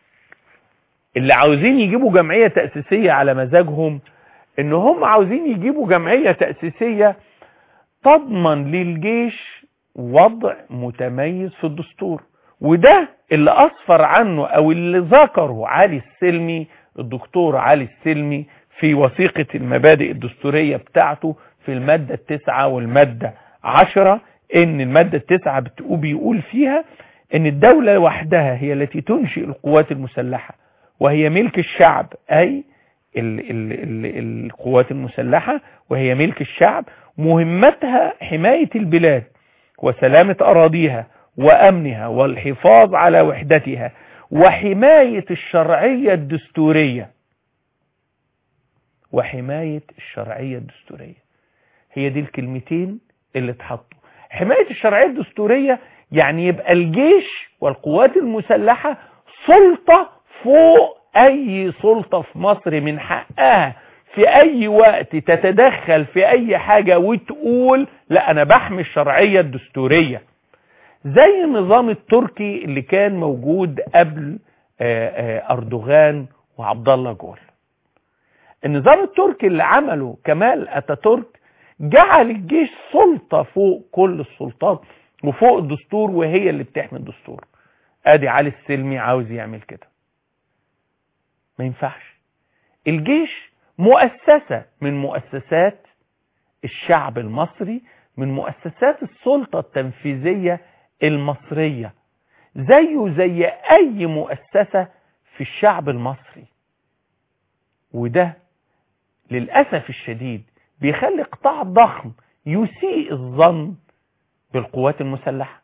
Speaker 2: اللي عاوزين يجيبوا جمعية تأسيسية على مزاجهم ان هم عاوزين يجيبوا جمعية تأسيسية تضمن للجيش وضع متميز في الدستور وده اللي أصفر عنه أو اللي ذكره علي السلمي الدكتور علي السلمي في وثيقة المبادئ الدستورية بتاعته في المادة التسعة والمادة عشرة ان المادة التسعة بيقول فيها ان الدولة وحدها هي التي تنشئ القوات المسلحة وهي ملك الشعب اي ال ال ال القوات المسلحة وهي ملك الشعب مهمتها حماية البلاد وسلامة أراضيها وأمنها والحفاظ على وحدتها وحماية الشرعية الدستورية وحماية الشرعية الدستورية هي دي الكلمتين اللي اتحطوا حماية الشرعية الدستورية يعني يبقى الجيش والقوات المسلحة سلطة فوق اي سلطة في مصر من حقها في اي وقت تتدخل في اي حاجة وتقول لا انا بحمي الشرعية الدستورية زي النظام التركي اللي كان موجود قبل اردوغان وعبد الله جول النظام التركي اللي عمله كمال اتاتورك جعل الجيش سلطة فوق كل السلطات وفوق الدستور وهي اللي بتحمي الدستور ادي علي السلمي عاوز يعمل كده ما ينفعش الجيش مؤسسة من مؤسسات الشعب المصري من مؤسسات السلطة التنفيذية المصرية زيه زي اي مؤسسة في الشعب المصري وده للأسف الشديد بيخلي قطاع ضخم يسيء الظن بالقوات المسلحة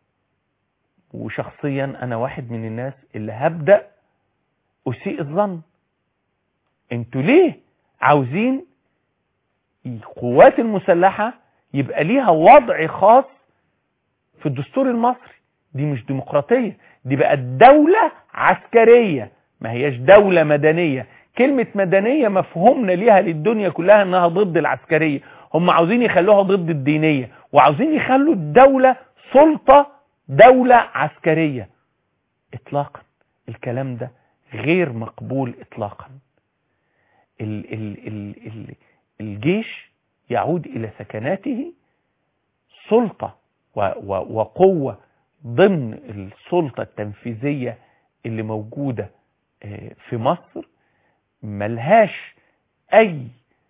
Speaker 2: وشخصيا انا واحد من الناس اللي هبدأ اسيء الظن انتوا ليه عاوزين القوات المسلحة يبقى ليها وضع خاص في الدستور المصري دي مش ديمقراطية دي بقت دولة عسكرية ما هياش دولة مدنية كلمة مدنية مفهومنا ليها للدنيا كلها انها ضد العسكرية هم عاوزين يخلوها ضد الدينية وعاوزين يخلوا الدولة سلطة دولة عسكرية اطلاقا الكلام ده غير مقبول اطلاقا ال ال ال ال الجيش يعود الى سكناته سلطة و و وقوة ضمن السلطة التنفيذية اللي موجودة في مصر ملهاش اي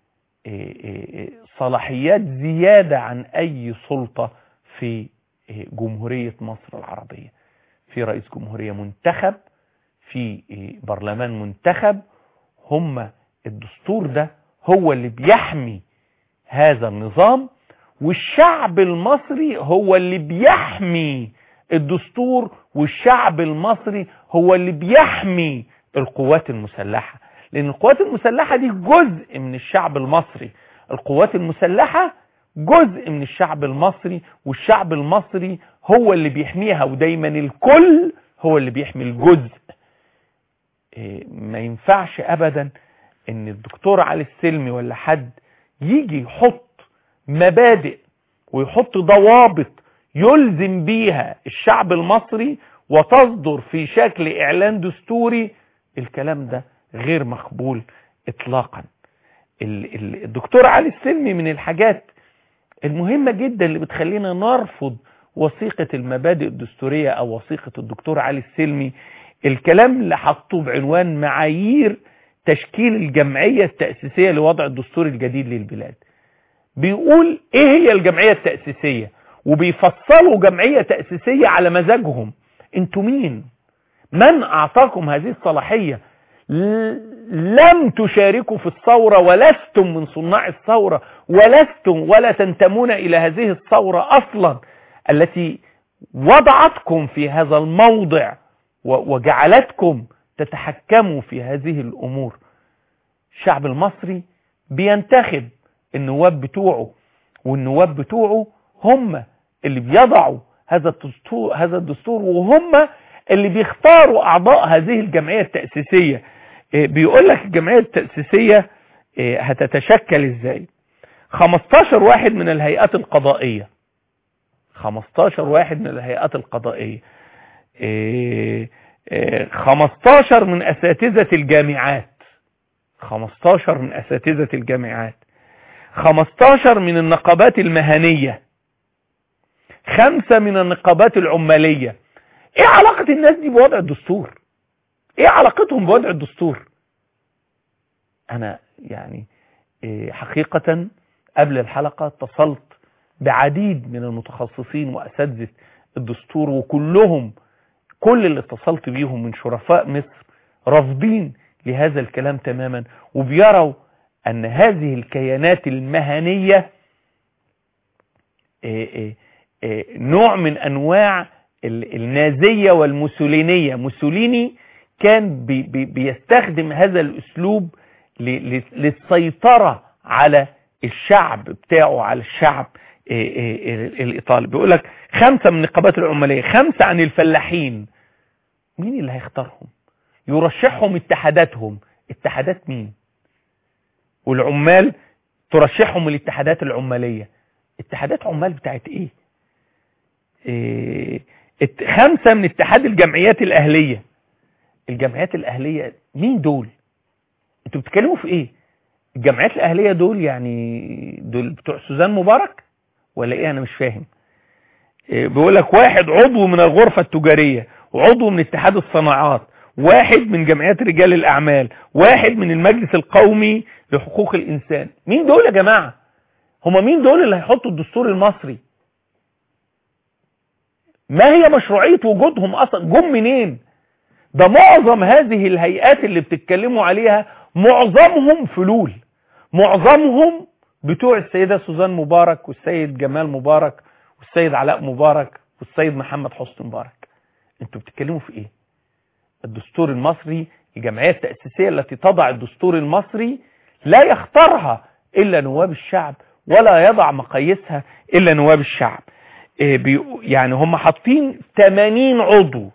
Speaker 2: صلاحيات زيادة عن اي سلطة في جمهورية مصر العربية في رئيس جمهورية منتخب في برلمان منتخب هم الدستور ده هو اللي بيحمي هذا النظام والشعب المصري هو اللي بيحمي الدستور والشعب المصري هو اللي بيحمي القوات المسلحة لأن القوات المسلحة دي جزء من الشعب المصري القوات المسلحة جزء من الشعب المصري والشعب المصري هو اللي بيحميها ودايما الكل هو اللي بيحمي الجزء ما ينفعش ابدا ان الدكتور علي السلمي ولا حد يجي يحط مبادئ ويحط ضوابط يلزم بيها الشعب المصري وتصدر في شكل اعلان دستوري الكلام ده غير مقبول اطلاقا الدكتور علي السلمي من الحاجات المهمة جدا اللي بتخلينا نرفض وثيقة المبادئ الدستورية او وثيقة الدكتور علي السلمي الكلام اللي حطه بعنوان معايير تشكيل الجمعية التأسيسية لوضع الدستور الجديد للبلاد بيقول ايه هي الجمعية التأسيسية وبيفصلوا جمعية تأسيسية على مزاجهم انتوا مين من اعطاكم هذه الصلاحية لم تشاركوا في الثورة ولستم من صناع الثورة ولستم ولا تنتمون الى هذه الثورة اصلا التي وضعتكم في هذا الموضع وجعلتكم تتحكموا في هذه الامور الشعب المصري بينتخب النواب بتوعه والنواب بتوعه هم اللي بيضعوا هذا الدستور هذا الدستور وهم اللي بيختاروا اعضاء هذه الجمعيه التاسيسيه بيقول لك الجمعيه التاسيسيه هتتشكل ازاي 15 واحد من الهيئات القضائيه 15 واحد من الهيئات القضائيه 15 من اساتذه الجامعات 15 من اساتذه الجامعات 15 من النقابات المهنيه خمسة من النقابات العمالية ايه علاقة الناس دي بوضع الدستور ايه علاقتهم بوضع الدستور انا يعني إيه حقيقة قبل الحلقة اتصلت بعديد من المتخصصين واساتذة الدستور وكلهم كل اللي اتصلت بيهم من شرفاء مصر رافضين لهذا الكلام تماما وبيروا ان هذه الكيانات المهنية إيه إيه نوع من انواع النازية والموسولينية موسوليني كان بي بي بيستخدم هذا الاسلوب للسيطرة على الشعب بتاعه على الشعب الايطالي بيقول لك خمسة من النقابات العمالية خمسة عن الفلاحين مين اللي هيختارهم يرشحهم اتحاداتهم اتحادات مين والعمال ترشحهم الاتحادات العمالية اتحادات عمال بتاعت ايه إيه خمسة من اتحاد الجمعيات الأهلية الجمعيات الأهلية مين دول انتوا بتتكلموا في ايه الجمعيات الأهلية دول يعني دول بتوع سوزان مبارك ولا ايه انا مش فاهم إيه بيقول لك واحد عضو من الغرفة التجارية وعضو من اتحاد الصناعات واحد من جمعيات رجال الأعمال واحد من المجلس القومي لحقوق الإنسان مين دول يا جماعة هما مين دول اللي هيحطوا الدستور المصري ما هي مشروعية وجودهم اصلا جم منين ده معظم هذه الهيئات اللي بتتكلموا عليها معظمهم فلول معظمهم بتوع السيدة سوزان مبارك والسيد جمال مبارك والسيد علاء مبارك والسيد محمد حسني مبارك انتوا بتتكلموا في ايه الدستور المصري الجمعية التأسيسية التي تضع الدستور المصري لا يختارها الا نواب الشعب ولا يضع مقاييسها الا نواب الشعب يعني هم حاطين 80 عضو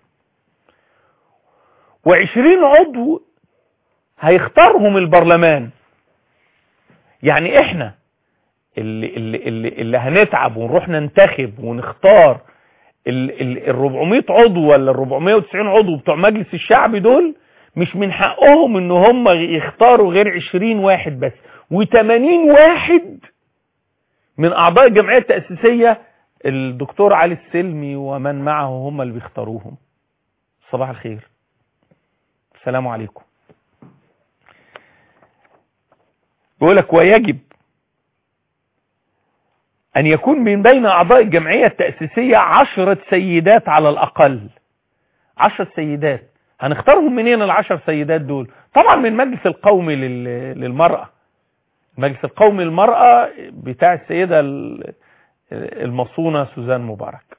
Speaker 2: و20 عضو هيختارهم البرلمان يعني احنا اللي, اللي, اللي, اللي هنتعب ونروح ننتخب ونختار ال 400 عضو ولا ال 490 عضو بتوع مجلس الشعب دول مش من حقهم ان هم يختاروا غير 20 واحد بس و80 واحد من اعضاء الجمعيه التاسيسيه الدكتور علي السلمي ومن معه هم اللي بيختاروهم صباح الخير السلام عليكم بيقولك ويجب أن يكون من بين أعضاء الجمعية التأسيسية عشرة سيدات على الأقل عشرة سيدات هنختارهم منين العشر سيدات دول طبعا من المجلس القومي للمرأة المجلس القومي للمرأة بتاع السيدة المصونة سوزان مبارك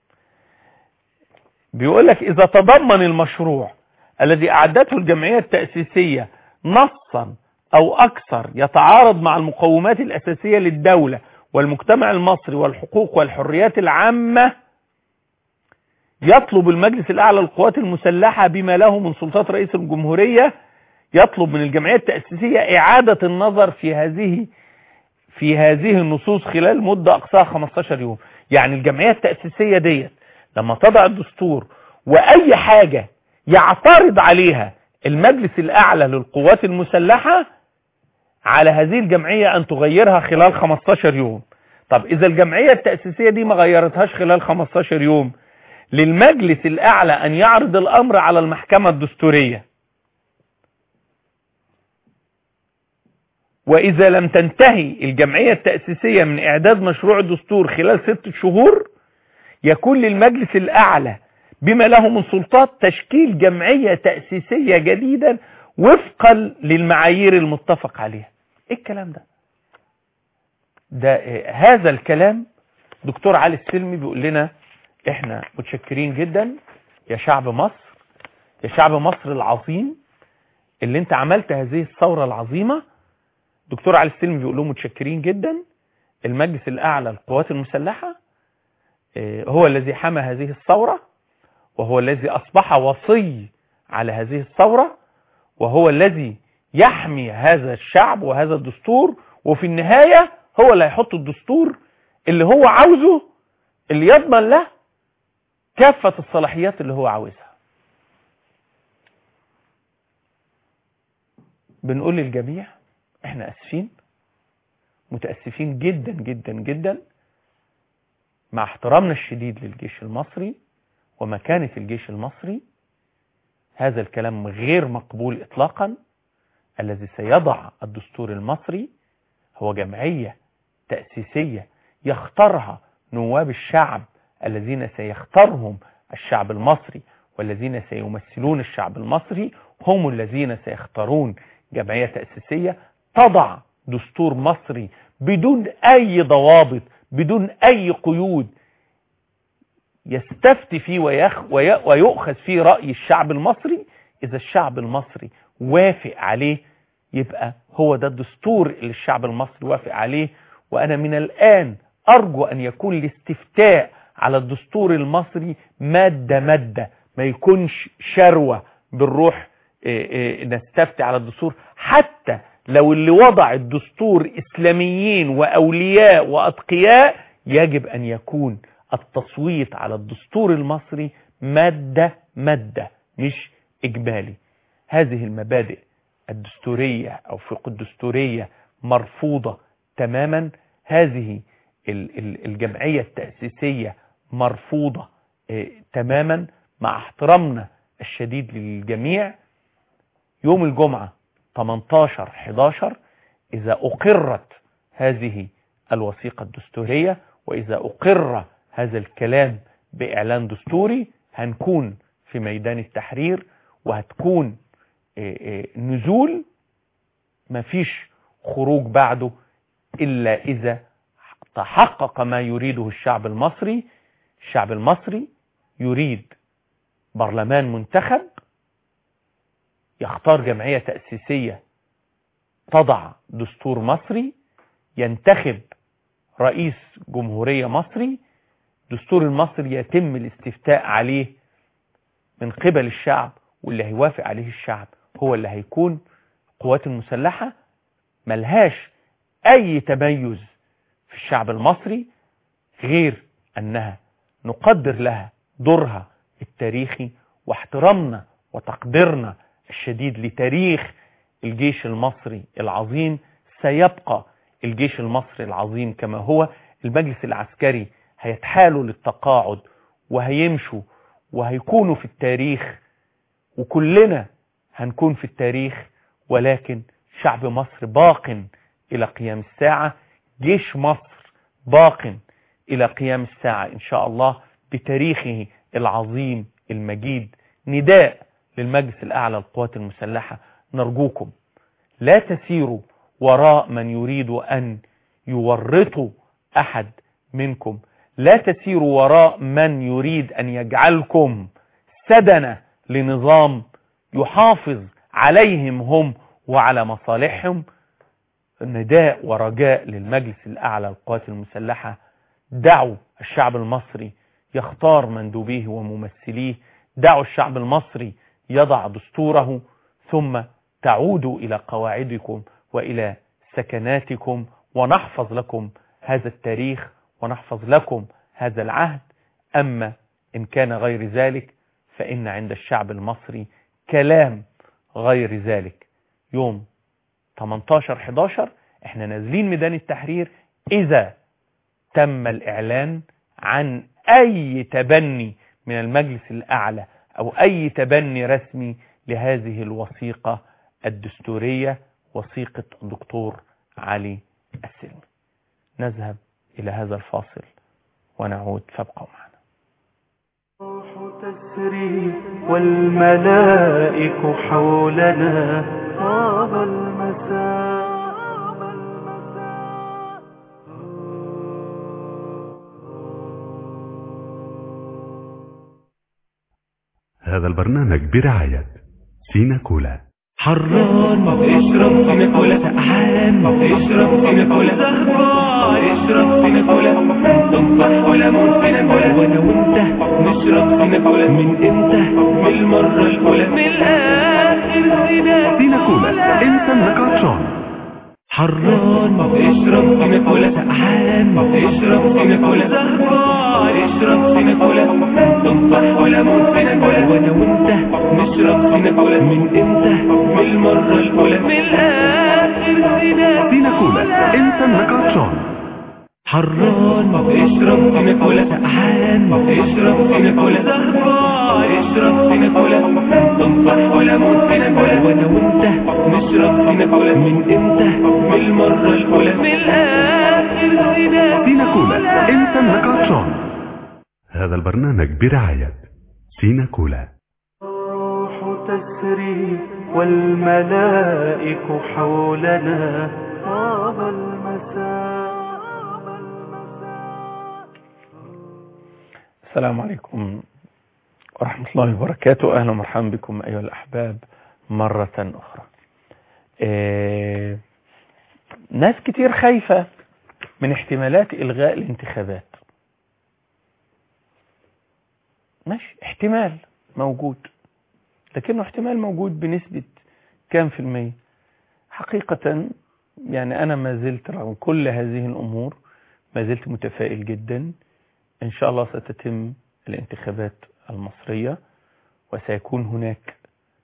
Speaker 2: بيقول لك إذا تضمن المشروع الذي أعدته الجمعية التأسيسية نصا أو أكثر يتعارض مع المقومات الأساسية للدولة والمجتمع المصري والحقوق والحريات العامة يطلب المجلس الأعلى للقوات المسلحة بما له من سلطات رئيس الجمهورية يطلب من الجمعية التأسيسية إعادة النظر في هذه في هذه النصوص خلال مدة أقصاها 15 يوم يعني الجمعية التأسيسية ديت لما تضع الدستور وأي حاجة يعترض عليها المجلس الأعلى للقوات المسلحة على هذه الجمعية أن تغيرها خلال 15 يوم طب إذا الجمعية التأسيسية دي ما غيرتهاش خلال 15 يوم للمجلس الأعلى أن يعرض الأمر على المحكمة الدستورية وإذا لم تنتهي الجمعية التأسيسية من إعداد مشروع الدستور خلال ست شهور يكون للمجلس الأعلى بما له من سلطات تشكيل جمعية تأسيسية جديدة وفقا للمعايير المتفق عليها ايه الكلام ده ده إيه هذا الكلام دكتور علي السلمي بيقول لنا احنا متشكرين جدا يا شعب مصر يا شعب مصر العظيم اللي انت عملت هذه الثورة العظيمة دكتور علي السلمي بيقول لهم متشكرين جدا المجلس الاعلى للقوات المسلحة إيه هو الذي حمى هذه الثورة وهو الذي اصبح وصي على هذه الثورة وهو الذي يحمي هذا الشعب وهذا الدستور وفي النهاية هو اللي هيحط الدستور اللي هو عاوزه اللي يضمن له كافة الصلاحيات اللي هو عاوزها بنقول للجميع احنا اسفين متأسفين جدا جدا جدا مع احترامنا الشديد للجيش المصري ومكانة الجيش المصري هذا الكلام غير مقبول اطلاقا الذي سيضع الدستور المصري هو جمعية تأسيسية يختارها نواب الشعب الذين سيختارهم الشعب المصري والذين سيمثلون الشعب المصري هم الذين سيختارون جمعية تأسيسية تضع دستور مصري بدون أي ضوابط بدون أي قيود يستفتي فيه ويخ ويؤخذ فيه رأي الشعب المصري إذا الشعب المصري وافق عليه يبقى هو ده الدستور اللي الشعب المصري وافق عليه وأنا من الآن أرجو أن يكون الاستفتاء على الدستور المصري مادة مادة ما يكونش شروة بالروح نستفتي على الدستور حتى لو اللي وضع الدستور إسلاميين وأولياء وأتقياء يجب أن يكون التصويت على الدستور المصري مادة مادة مش إجمالي هذه المبادئ الدستورية أو فقه الدستورية مرفوضة تماما هذه الجمعية التأسيسية مرفوضة تماما مع احترامنا الشديد للجميع يوم الجمعة 18-11 إذا أقرت هذه الوثيقة الدستورية وإذا أقر هذا الكلام بإعلان دستوري هنكون في ميدان التحرير وهتكون نزول مفيش خروج بعده إلا إذا تحقق ما يريده الشعب المصري الشعب المصري يريد برلمان منتخب يختار جمعية تأسيسية تضع دستور مصري ينتخب رئيس جمهورية مصري دستور المصري يتم الاستفتاء عليه من قبل الشعب واللي هيوافق عليه الشعب هو اللي هيكون القوات المسلحة ملهاش أي تميز في الشعب المصري غير أنها نقدر لها دورها التاريخي واحترامنا وتقديرنا الشديد لتاريخ الجيش المصري العظيم سيبقى الجيش المصري العظيم كما هو المجلس العسكري هيتحالوا للتقاعد وهيمشوا وهيكونوا في التاريخ وكلنا هنكون في التاريخ ولكن شعب مصر باق إلى قيام الساعة جيش مصر باق إلى قيام الساعة إن شاء الله بتاريخه العظيم المجيد نداء للمجلس الأعلى للقوات المسلحة نرجوكم لا تسيروا وراء من يريد أن يورطوا أحد منكم لا تسيروا وراء من يريد أن يجعلكم سدنة لنظام يحافظ عليهم هم وعلى مصالحهم نداء ورجاء للمجلس الأعلى للقوات المسلحة دعوا الشعب المصري يختار مندوبيه وممثليه دعوا الشعب المصري يضع دستوره ثم تعودوا إلى قواعدكم وإلى سكناتكم ونحفظ لكم هذا التاريخ ونحفظ لكم هذا العهد أما إن كان غير ذلك فإن عند الشعب المصري كلام غير ذلك يوم 18-11 احنا نازلين ميدان التحرير إذا تم الإعلان عن أي تبني من المجلس الأعلى أو أي تبني رسمي لهذه الوثيقة الدستورية وثيقة الدكتور علي السلمي نذهب إلى هذا الفاصل ونعود فابقوا معنا
Speaker 3: الروح تسري والملائك حولنا طاب المساء
Speaker 4: هذا البرنامج برعاية سينا كولا
Speaker 3: حران اشرب سينا كولا سقعان اشرب سينا كولا زهران اشرب سينا كولا تفاح وليمون سينا كولا وانا وانت نشرب سينا كولا من امتى من المرة الأولى من الآخر سينا
Speaker 4: سينا كولا انت انك عطشان
Speaker 3: حران اشرب سينا كولا سقعان اشرب سينا كولا زهران اشرب سينا كولا تفاح وليمون سينا كولا وانا وانت نشرب سينا كولا من امتى من المرة الأولى من الآخر سينا
Speaker 4: سينا كولا انت انك عطشان
Speaker 3: حران اشرب سينا كولا سقعان اشرب سينا كولا زهران اشرب سينا كولا تفاح وليمون سينا كولا وانا وانت نشرب سينا كولا من امتى من المرة الأولى من الآخر سينا
Speaker 4: سينا كولا انت انك عطشان هذا البرنامج برعاية سينا كولا
Speaker 3: الروح تسري والملائك حولنا طاب المساء
Speaker 2: السلام عليكم ورحمة الله وبركاته أهلا ومرحبا بكم أيها الأحباب مرة أخرى آه، ناس كتير خايفة من احتمالات إلغاء الانتخابات ماشي احتمال موجود لكنه احتمال موجود بنسبة كام في المية حقيقة يعني أنا ما زلت رغم كل هذه الأمور ما زلت متفائل جدا إن شاء الله ستتم الانتخابات المصرية وسيكون هناك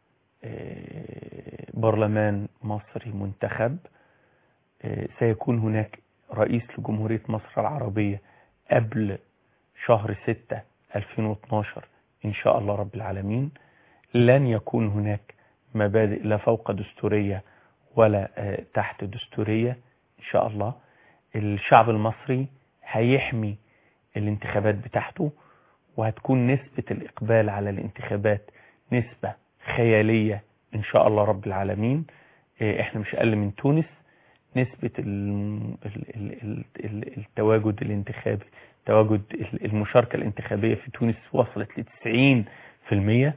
Speaker 2: آه، برلمان مصري منتخب آه، سيكون هناك رئيس لجمهورية مصر العربية قبل شهر 6 2012 إن شاء الله رب العالمين لن يكون هناك مبادئ لا فوق دستورية ولا آه، تحت دستورية إن شاء الله الشعب المصري هيحمي الانتخابات بتاعته وهتكون نسبة الإقبال على الانتخابات نسبة خيالية إن شاء الله رب العالمين إيه، إحنا مش أقل من تونس نسبة ال- ال- ال- ال- ال- التواجد الانتخابي تواجد ال- المشاركة الانتخابية في تونس وصلت لتسعين في المية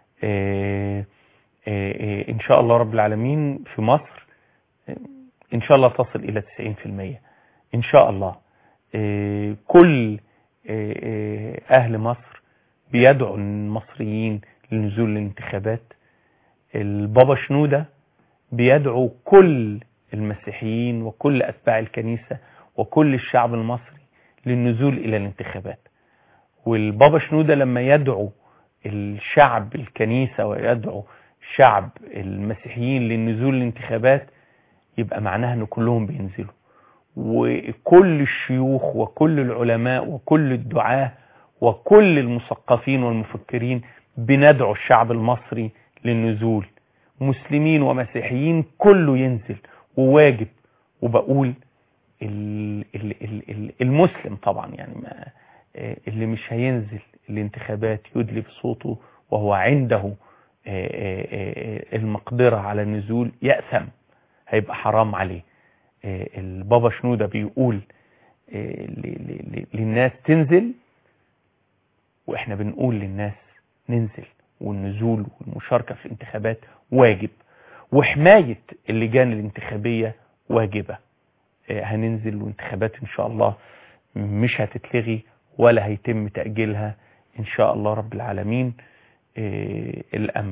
Speaker 2: إن شاء الله رب العالمين في مصر إيه، إن شاء الله تصل إلى تسعين في المية إن شاء الله إيه، كل إيه، إيه، أهل مصر بيدعوا المصريين لنزول الانتخابات البابا شنودة بيدعو كل المسيحيين وكل أتباع الكنيسة وكل الشعب المصري للنزول إلى الانتخابات والبابا شنودة لما يدعو الشعب الكنيسة ويدعو شعب المسيحيين للنزول الانتخابات يبقى معناها ان كلهم بينزلوا وكل الشيوخ وكل العلماء وكل الدعاة وكل المثقفين والمفكرين بندعو الشعب المصري للنزول مسلمين ومسيحيين كله ينزل وواجب وبقول ال- ال- ال- ال- المسلم طبعا يعني ما آه، اللي مش هينزل الانتخابات يدلي بصوته وهو عنده آه، آه، آه، المقدرة على النزول يأثم هيبقى حرام عليه آه، البابا شنودة بيقول آه، ل- ل- ل- للناس تنزل واحنا بنقول للناس ننزل والنزول والمشاركة في الانتخابات واجب وحماية اللجان الانتخابية واجبة آه، هننزل وانتخابات ان شاء الله مش هتتلغي ولا هيتم تأجيلها ان شاء الله رب العالمين آه، الامن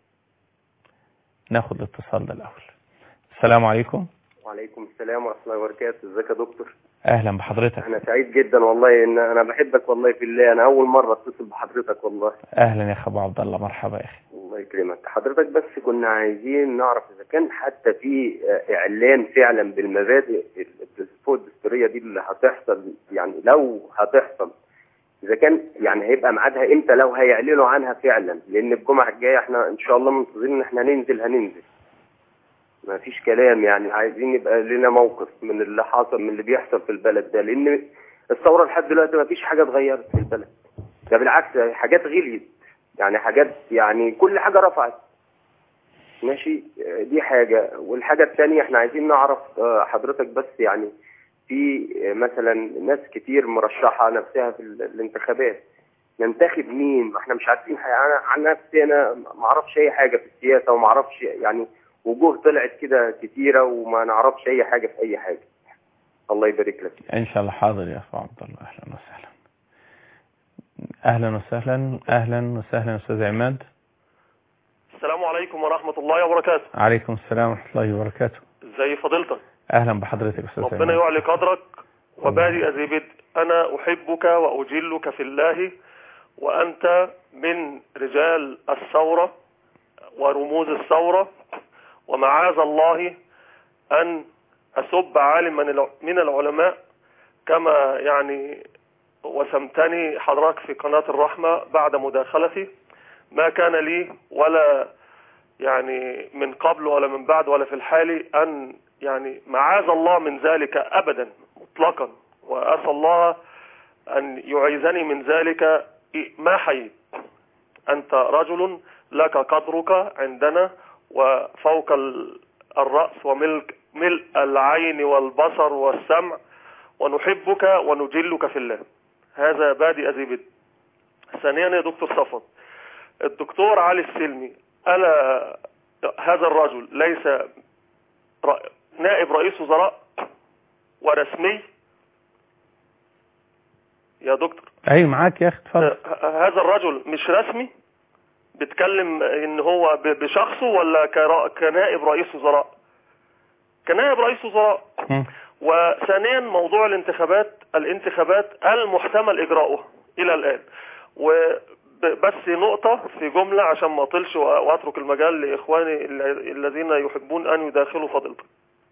Speaker 2: ناخد الاتصال ده الاول السلام عليكم
Speaker 5: وعليكم السلام ورحمة الله وبركاته ازيك يا دكتور
Speaker 1: اهلا بحضرتك
Speaker 5: انا سعيد جدا والله ان انا بحبك والله في الله انا اول مره اتصل بحضرتك والله
Speaker 1: اهلا يا اخ ابو عبد الله مرحبا يا اخي
Speaker 5: الله يكرمك حضرتك بس كنا عايزين نعرف اذا كان حتى في آه، اعلان فعلا بالمبادئ فوق الدستوريه دي اللي هتحصل يعني لو هتحصل اذا كان يعني هيبقى ميعادها امتى لو هيعلنوا عنها فعلا لان الجمعه الجايه احنا ان شاء الله منتظرين ان احنا ننزل هننزل ما فيش كلام يعني عايزين يبقى لنا موقف من اللي حاصل من اللي بيحصل في البلد ده لان الثوره لحد دلوقتي ما فيش حاجه اتغيرت في البلد ده بالعكس حاجات غليت يعني حاجات يعني كل حاجه رفعت ماشي آه، دي حاجه والحاجه الثانيه احنا عايزين نعرف آه، حضرتك بس يعني في آه، مثلا ناس كتير مرشحه نفسها في ال- الانتخابات ننتخب مين ما احنا مش عارفين حاجة. انا عن نفسي انا ما اعرفش اي حاجه في السياسه وما اعرفش يعني وجوه طلعت كده كتيره وما نعرفش اي حاجه في اي حاجه الله يبارك لك
Speaker 1: ان شاء الله حاضر يا اخو عبد الله اهلا وسهلا اهلا وسهلا اهلا وسهلا استاذ عماد
Speaker 6: السلام عليكم ورحمة الله وبركاته
Speaker 1: عليكم السلام ورحمه الله وبركاته
Speaker 6: ازي فضيلتك
Speaker 1: اهلا بحضرتك استاذ
Speaker 6: ربنا
Speaker 1: عماد
Speaker 6: يعلي قدرك وبادئ ذي بدء أنا أحبك وأجلك في الله وأنت من رجال الثورة ورموز الثورة ومعاذ الله أن أسب عالما من الع- من العلماء كما يعني وسمتني حضرتك في قناة الرحمة بعد مداخلتي ما كان لي ولا يعني من قبل ولا من بعد ولا في الحال أن يعني معاذ الله من ذلك أبدا مطلقا وأسأل الله أن يعيذني من ذلك ما حييت أنت رجل لك قدرك عندنا وفوق ال- الرأس وملك ملء العين والبصر والسمع ونحبك ونجلك في الله هذا بادئ ذي بدء ثانيا يا دكتور صفوت الدكتور علي السلمي ألا هذا الرجل ليس ر- نائب رئيس وزراء ورسمي يا دكتور
Speaker 1: اي معاك يا اخي اتفضل
Speaker 6: ه- هذا الرجل مش رسمي بيتكلم ان هو ب- بشخصه ولا كرا- كنائب رئيس وزراء كنائب رئيس وزراء
Speaker 1: مم.
Speaker 6: وثانيا موضوع الانتخابات الانتخابات المحتمل اجراؤها الى الان وبس نقطة في جملة عشان ما اطلش وأ- واترك المجال لاخواني ال- الذين يحبون ان يداخلوا فضيلتك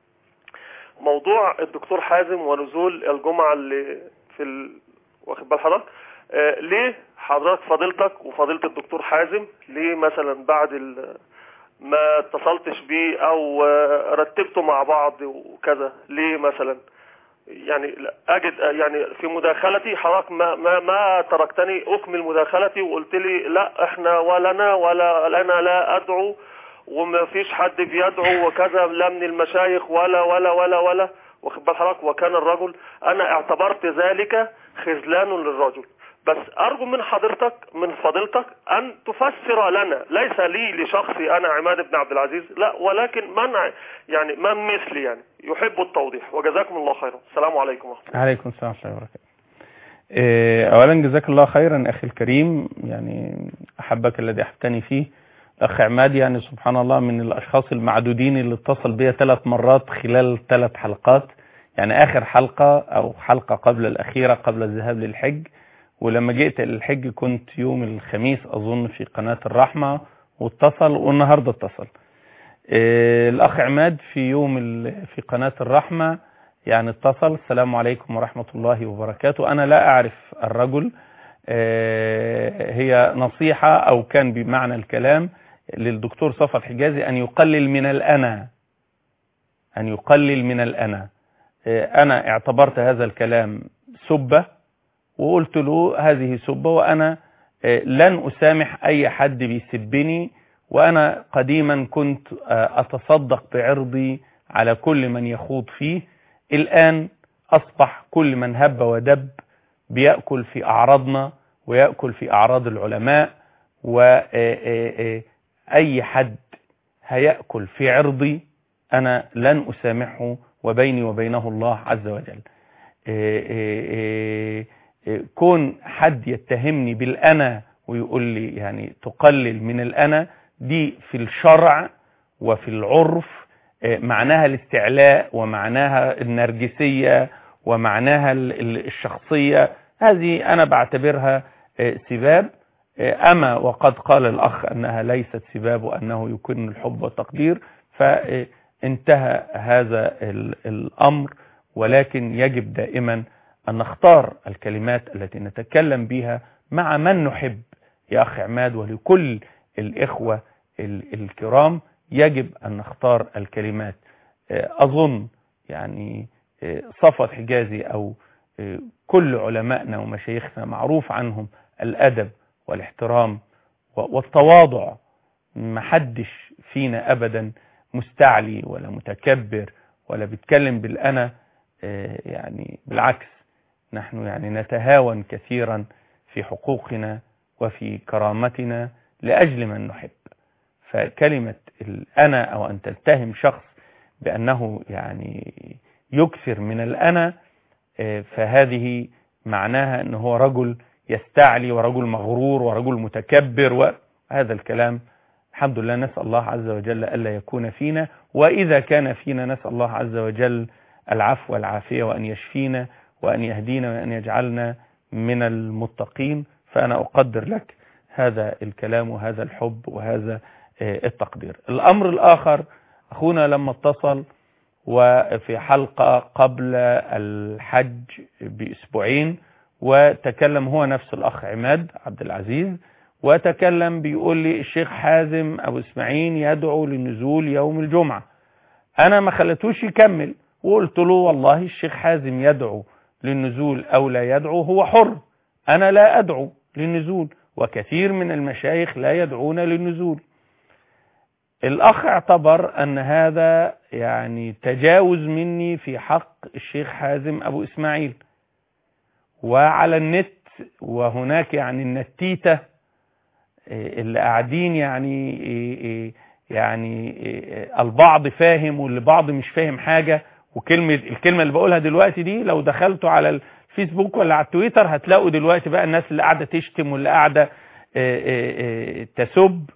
Speaker 6: موضوع الدكتور حازم ونزول الجمعة اللي في ال... واخد بال حضرتك آه ليه حضرتك فضيلتك وفضيلة الدكتور حازم ليه مثلا بعد ال... ما اتصلتش بيه او آه، رتبتوا مع بعض وكذا ليه مثلا يعني لا- اجد يعني في مداخلتي حضرتك ما ما ما تركتني اكمل مداخلتي وقلت لي لا احنا ولنا ولا انا لا ادعو وما فيش حد بيدعو وكذا لا من المشايخ ولا ولا ولا ولا واخد بال حضرتك وكان الرجل انا اعتبرت ذلك خذلان للرجل بس ارجو من حضرتك من فضيلتك ان تفسر لنا ليس لي لشخصي انا عماد بن عبد العزيز لا ولكن من ع- يعني من مثلي يعني يحب التوضيح وجزاكم الله خيرا السلام عليكم ورحمه الله
Speaker 1: عليكم السلام ورحمه الله وبركاته إيه، اولا جزاك الله خيرا اخي الكريم يعني احبك الذي احبتني فيه الاخ عماد يعني سبحان الله من الاشخاص المعدودين اللي اتصل بيا ثلاث مرات خلال ثلاث حلقات يعني اخر حلقه او حلقه قبل الاخيره قبل الذهاب للحج ولما جئت للحج كنت يوم الخميس اظن في قناه الرحمه واتصل والنهارده اتصل إيه، الاخ عماد في يوم ال- في قناه الرحمه يعني اتصل السلام عليكم ورحمة الله وبركاته أنا لا أعرف الرجل آه، هي نصيحة أو كان بمعنى الكلام للدكتور صفا الحجازي أن يقلل من الأنا أن يقلل من الأنا آه، أنا اعتبرت هذا الكلام سبة وقلت له هذه سبة وأنا آه، لن أسامح أي حد بيسبني وأنا قديما كنت آه، أتصدق بعرضي على كل من يخوض فيه الآن أصبح كل من هب ودب بيأكل في أعراضنا ويأكل في أعراض العلماء وأي حد هيأكل في عرضي أنا لن أسامحه وبيني وبينه الله عز وجل إيه إيه إيه إيه كون حد يتهمني بالأنا ويقول لي يعني تقلل من الأنا دي في الشرع وفي العرف إيه معناها الاستعلاء ومعناها النرجسية ومعناها ال- ال- الشخصية هذه أنا بعتبرها آه، سباب آه، أما وقد قال الأخ أنها ليست سباب وأنه يكن الحب والتقدير فانتهى هذا ال- الأمر ولكن يجب دائما أن نختار الكلمات التي نتكلم بها مع من نحب يا أخي عماد ولكل الإخوة ال- الكرام يجب أن نختار الكلمات آه، أظن يعني آه، صفوت حجازي أو آه، كل علمائنا ومشايخنا معروف عنهم الأدب والاحترام و- والتواضع محدش فينا أبدا مستعلي ولا متكبر ولا بيتكلم بالأنا آه، يعني بالعكس نحن يعني نتهاون كثيرا في حقوقنا وفي كرامتنا لأجل من نحب فكلمة الأنا أو أن تتهم شخص بأنه يعني يكثر من الأنا آه، فهذه معناها أنه هو رجل يستعلي ورجل مغرور ورجل متكبر وهذا الكلام الحمد لله نسأل الله عز وجل ألا يكون فينا وإذا كان فينا نسأل الله عز وجل العفو والعافية وأن يشفينا وأن يهدينا وأن يجعلنا من المتقين فأنا أقدر لك هذا الكلام وهذا الحب وهذا آه، التقدير الأمر الآخر أخونا لما اتصل وفي حلقة قبل الحج بأسبوعين وتكلم هو نفس الأخ عماد عبد العزيز وتكلم بيقول لي الشيخ حازم أبو إسماعيل يدعو لنزول يوم الجمعة أنا ما خلتوش يكمل وقلت له والله الشيخ حازم يدعو للنزول أو لا يدعو هو حر أنا لا أدعو للنزول وكثير من المشايخ لا يدعون للنزول الأخ اعتبر أن هذا يعني تجاوز مني في حق الشيخ حازم أبو إسماعيل وعلى النت وهناك يعني النتيتة إيه، اللي قاعدين يعني إيه، إيه، يعني إيه، البعض فاهم والبعض مش فاهم حاجة وكلمة الكلمة اللي بقولها دلوقتي دي لو دخلتوا على الفيسبوك ولا على التويتر هتلاقوا دلوقتي بقى الناس اللي قاعدة تشتم واللي قاعدة إيه، إيه، إيه، تسب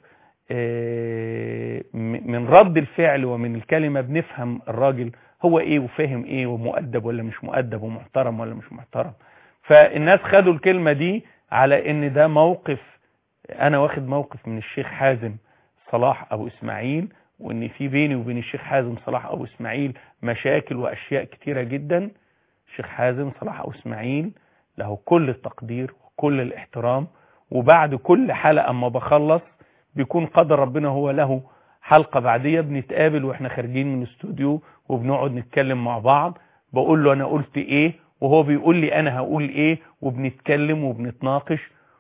Speaker 1: إيه، م- من رد الفعل ومن الكلمة بنفهم الراجل هو ايه وفاهم ايه ومؤدب ولا مش مؤدب ومحترم ولا مش محترم فالناس خدوا الكلمة دي على ان ده موقف انا واخد موقف من الشيخ حازم صلاح ابو اسماعيل وان في بيني وبين الشيخ حازم صلاح ابو اسماعيل مشاكل واشياء كتيرة جدا الشيخ حازم صلاح ابو اسماعيل له كل التقدير وكل الاحترام وبعد كل حلقة اما بخلص بيكون قدر ربنا هو له حلقة بعدية بنتقابل واحنا خارجين من الاستوديو وبنقعد نتكلم مع بعض بقول له انا قلت ايه وهو بيقول لي انا هقول ايه وبنتكلم وبنتناقش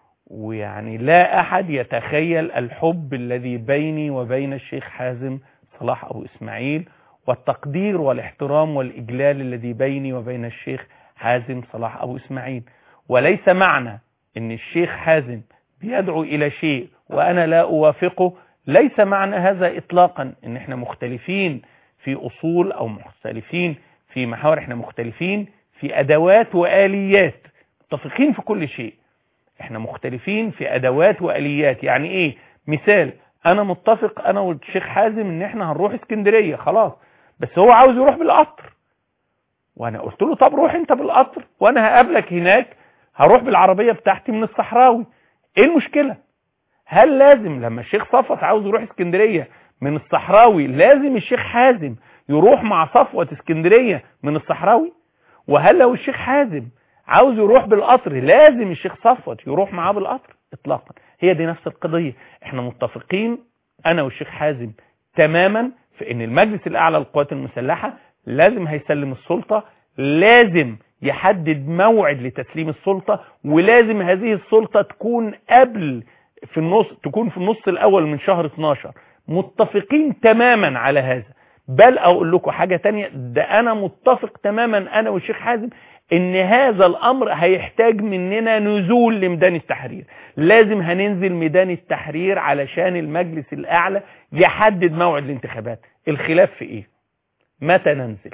Speaker 1: ويعني لا احد يتخيل الحب الذي بيني وبين الشيخ حازم صلاح ابو اسماعيل والتقدير والاحترام والاجلال الذي بيني وبين الشيخ حازم صلاح ابو اسماعيل وليس معنى ان الشيخ حازم بيدعو الى شيء وانا لا اوافقه ليس معنى هذا اطلاقا ان احنا مختلفين في اصول او مختلفين في محاور احنا مختلفين في ادوات واليات متفقين في كل شيء احنا مختلفين في ادوات واليات يعني ايه مثال انا متفق انا والشيخ حازم ان احنا هنروح اسكندرية خلاص بس هو عاوز يروح بالقطر وانا قلت له طب روح انت بالقطر وانا هقابلك هناك هروح بالعربية بتاعتي من الصحراوي ايه المشكلة هل لازم لما الشيخ صفوت عاوز يروح اسكندرية من الصحراوي لازم الشيخ حازم يروح مع صفوت اسكندرية من الصحراوي وهل لو الشيخ حازم عاوز يروح بالقطر لازم الشيخ صفوت يروح معاه بالقطر اطلاقا هي دي نفس القضية احنا متفقين انا والشيخ حازم تماما في ان المجلس الاعلى للقوات المسلحة لازم هيسلم السلطة لازم يحدد موعد لتسليم السلطة ولازم هذه السلطة تكون قبل في النص تكون في النص الاول من شهر 12 متفقين تماما على هذا بل اقول لكم حاجة تانية ده انا متفق تماما انا والشيخ حازم ان هذا الامر هيحتاج مننا نزول لميدان التحرير لازم هننزل ميدان التحرير علشان المجلس الاعلى يحدد موعد الانتخابات الخلاف في ايه متى ننزل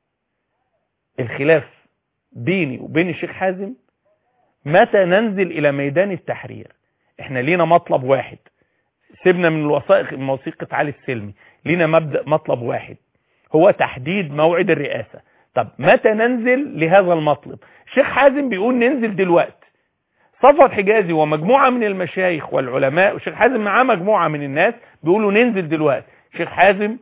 Speaker 1: الخلاف بيني وبين الشيخ حازم متى ننزل الى ميدان التحرير احنا لينا مطلب واحد سيبنا من الوثائق من وثيقة علي السلمي لينا مبدأ مطلب واحد هو تحديد موعد الرئاسة
Speaker 2: طب متى ننزل لهذا المطلب الشيخ حازم بيقول ننزل دلوقتي صفوت حجازي ومجموعة من المشايخ والعلماء والشيخ حازم معاه مجموعة من الناس بيقولوا ننزل دلوقتي الشيخ حازم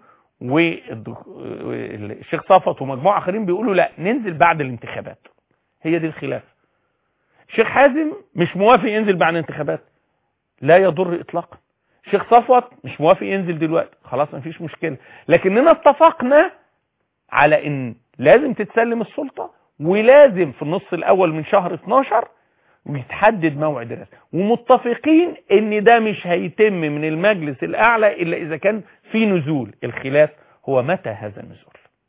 Speaker 2: والشيخ صفوت ومجموعة آخرين بيقولوا لا ننزل بعد الانتخابات هي دي الخلاف الشيخ حازم مش موافق ينزل بعد الانتخابات لا يضر اطلاقا الشيخ صفوت مش موافق ينزل دلوقتي خلاص مفيش مشكلة لكننا اتفقنا على ان لازم تتسلم السلطة ولازم في النص الاول من شهر 12 ويتحدد موعد الرسم ومتفقين ان ده مش هيتم من المجلس الاعلى الا اذا كان في نزول الخلاف هو متى هذا النزول